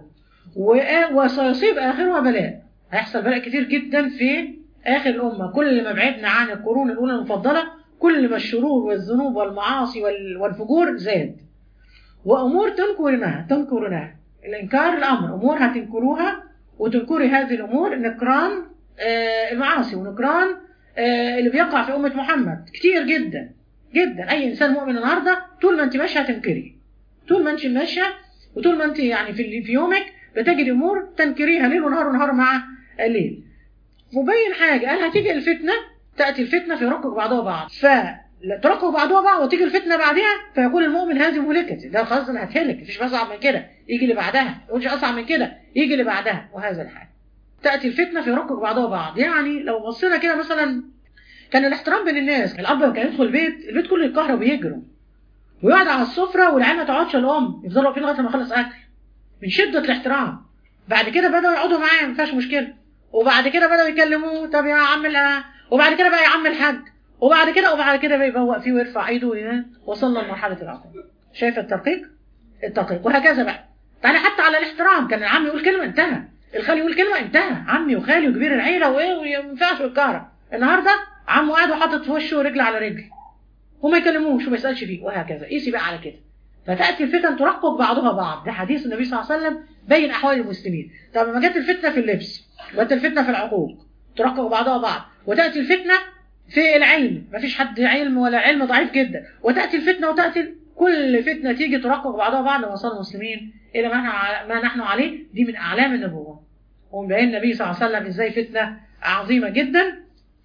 وسيصيب آخرها بلاء هيحصل بلاء كتير جدا في آخر الأمة كل ما بعدنا عن القرون الأولى المفضلة كل ما الشرور والذنوب والمعاصي والفجور زاد وأمور تنكرنها تنكرنها الإنكار الأمر أمور هتنكروها وتنكري هذه الأمور نكران آه المعاصي ونكران آه اللي بيقع في أمة محمد كتير جدا جدا أي إنسان مؤمن النهاردة طول ما أنت ماشية هتنكري طول ما أنت ماشية وطول ما أنت يعني في, في يومك بتجد أمور تنكريها ليل ونهار ونهار مع الليل مبين حاجة قال هتيجي الفتنة تأتي الفتنة فيرقق بعضها بعض فترقق بعضها بعض وتيجي الفتنة بعدها فيقول المؤمن هذه مهلكتي ده خلاص انا هتهلك مفيش أصعب من كده يجي اللي بعدها يقولش أصعب من كده يجي اللي بعدها وهذا الحال تأتي الفتنة فيرقق بعضها بعض يعني لو بصينا كده مثلا كان الاحترام بين الناس الأب لما كان يدخل البيت البيت كله يتكهرب ويجروا ويقعد على السفرة والعيال ما تقعدش الأم يفضلوا واقفين لغاية ما يخلص أكل من شدة الاحترام بعد كده بدأوا يقعدوا معاه ما فيهاش مشكلة وبعد كده بدأوا يكلموه طب يا عم الأ... وبعد كده بقى يا عم الحاج وبعد كده وبعد كده بقى يبوق فيه ويرفع ايده وصلنا لمرحلة العقل شايف التدقيق التدقيق وهكذا بقى تعالى حتى على الاحترام كان العم يقول كلمة انتهى الخال يقول كلمة انتهى عمي وخالي وكبير العيلة وايه وما ينفعش الكهرة النهارده عمه قاعد وحاطط في وشه رجل على رجل وما يكلموش وما يسألش فيه وهكذا قيسي بقى على كده فتأتي الفتن ترقب بعضها بعض ده حديث النبي صلى الله عليه وسلم بين أحوال المسلمين طب لما جت الفتنة في اللبس وجت الفتنة في العقوق ترقب بعضها بعض وتأتي الفتنة في العلم مفيش حد علم ولا علم ضعيف جدا وتأتي الفتنة وتأتي كل فتنة تيجي ترقق بعضها بعض وصل المسلمين إلى ما نحن, ما نحن عليه دي من أعلام النبوة ومبين النبي صلى الله عليه وسلم إزاي فتنة عظيمة جدا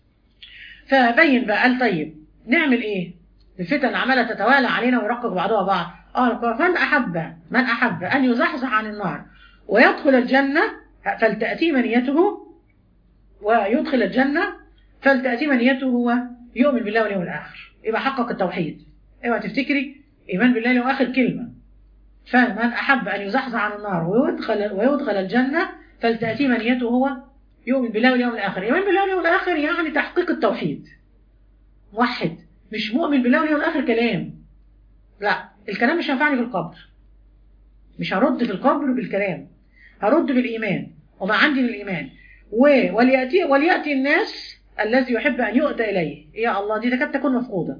فبين بقى قال طيب نعمل إيه الفتن عمالة تتوالى علينا ويرقق بعضها بعض قال من أحب من أحب أن يزحزح عن النار ويدخل الجنة فلتأتي منيته ويدخل الجنة فلتأتي منيته هو يؤمن بالله واليوم الآخر يبقى حقق التوحيد اوعى تفتكري إيمان بالله واليوم الآخر كلمة فمن أحب أن يزحزح عن النار ويدخل, ويدخل الجنة فلتأتي منيته هو يؤمن بالله واليوم الآخر إيمان بالله واليوم الآخر يعني تحقيق التوحيد موحد مش مؤمن بالله واليوم الآخر كلام لا الكلام مش هينفعني في القبر مش هرد في القبر بالكلام هرد بالإيمان وما عندي للإيمان وليأتي, وليأتي الناس الذي يحب أن يؤتى إليه يا الله دي تكاد تكون مفقودة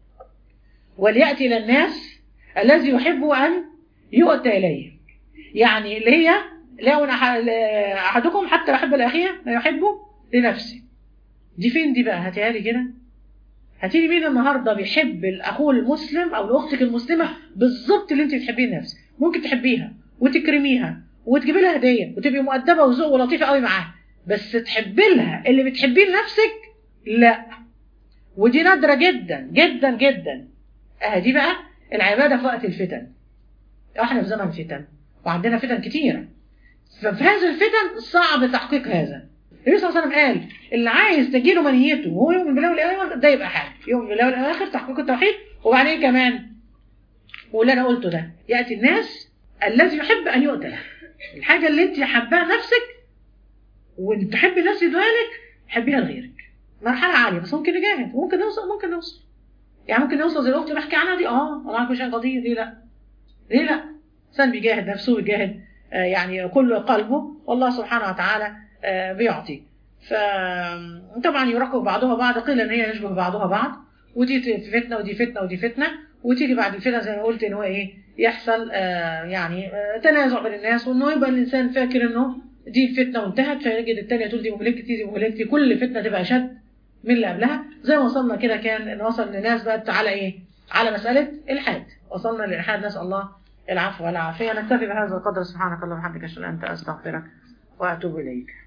وليأتي إلى الناس الذي يحب أن يؤتى إليه يعني اللي هي لا أحدكم حتى يحب الأخيه ما يحبه لنفسه دي فين دي بقى هاتيها لي كده هاتي لي مين النهارده بيحب الاخوه المسلم او لاختك المسلمه بالظبط اللي انت بتحبيه لنفسك ممكن تحبيها وتكرميها وتجيبي لها هديه وتبقي مؤدبه وذوق ولطيفه قوي معاها بس تحبي لها اللي بتحبيه لنفسك لا ودي نادره جدا جدا جدا اه دي بقى العباده في وقت الفتن احنا في زمن فتن وعندنا فتن كتيره ففي هذه الفتن صعب تحقيق هذا النبي صلى الله عليه وسلم قال اللي عايز تجيله منيته وهو يؤمن بالله والاخر ده يبقى حاجه يؤمن بالله والاخر تحقيق التوحيد وبعدين كمان واللي انا قلته ده ياتي الناس الذي يحب ان يؤتى له الحاجه اللي انت حباها نفسك وانت تحبي الناس يدوها لك حبيها لغيرك مرحله عاليه بس ممكن نجاهد ممكن نوصل ممكن نوصل يعني ممكن نوصل زي الاخت اللي بحكي عنها دي اه الله عنك شيء قضيه ليه لا ليه لا انسان بيجاهد نفسه بيجاهد آه، يعني كل قلبه والله سبحانه وتعالى آه، بيعطي فطبعا يراقب بعضها بعض قيل ان هي يشبه بعضها بعض ودي فتنه ودي فتنه ودي فتنه وتيجي بعد الفتنه زي ما قلت ان هو ايه يحصل آه، يعني آه، تنازع بين الناس وانه يبقى الانسان فاكر انه دي الفتنه وانتهت فيجد الثانيه تقول دي مهلكتي دي مهلكتي كل فتنه تبقى اشد من اللي قبلها زي ما وصلنا كده كان ان وصل لناس بقت على ايه؟ على مساله الحاد وصلنا للالحاد نسال الله العفو والعافيه نكتفي بهذا القدر سبحانك اللهم وبحمدك اشهد ان لا اله الا انت استغفرك واتوب اليك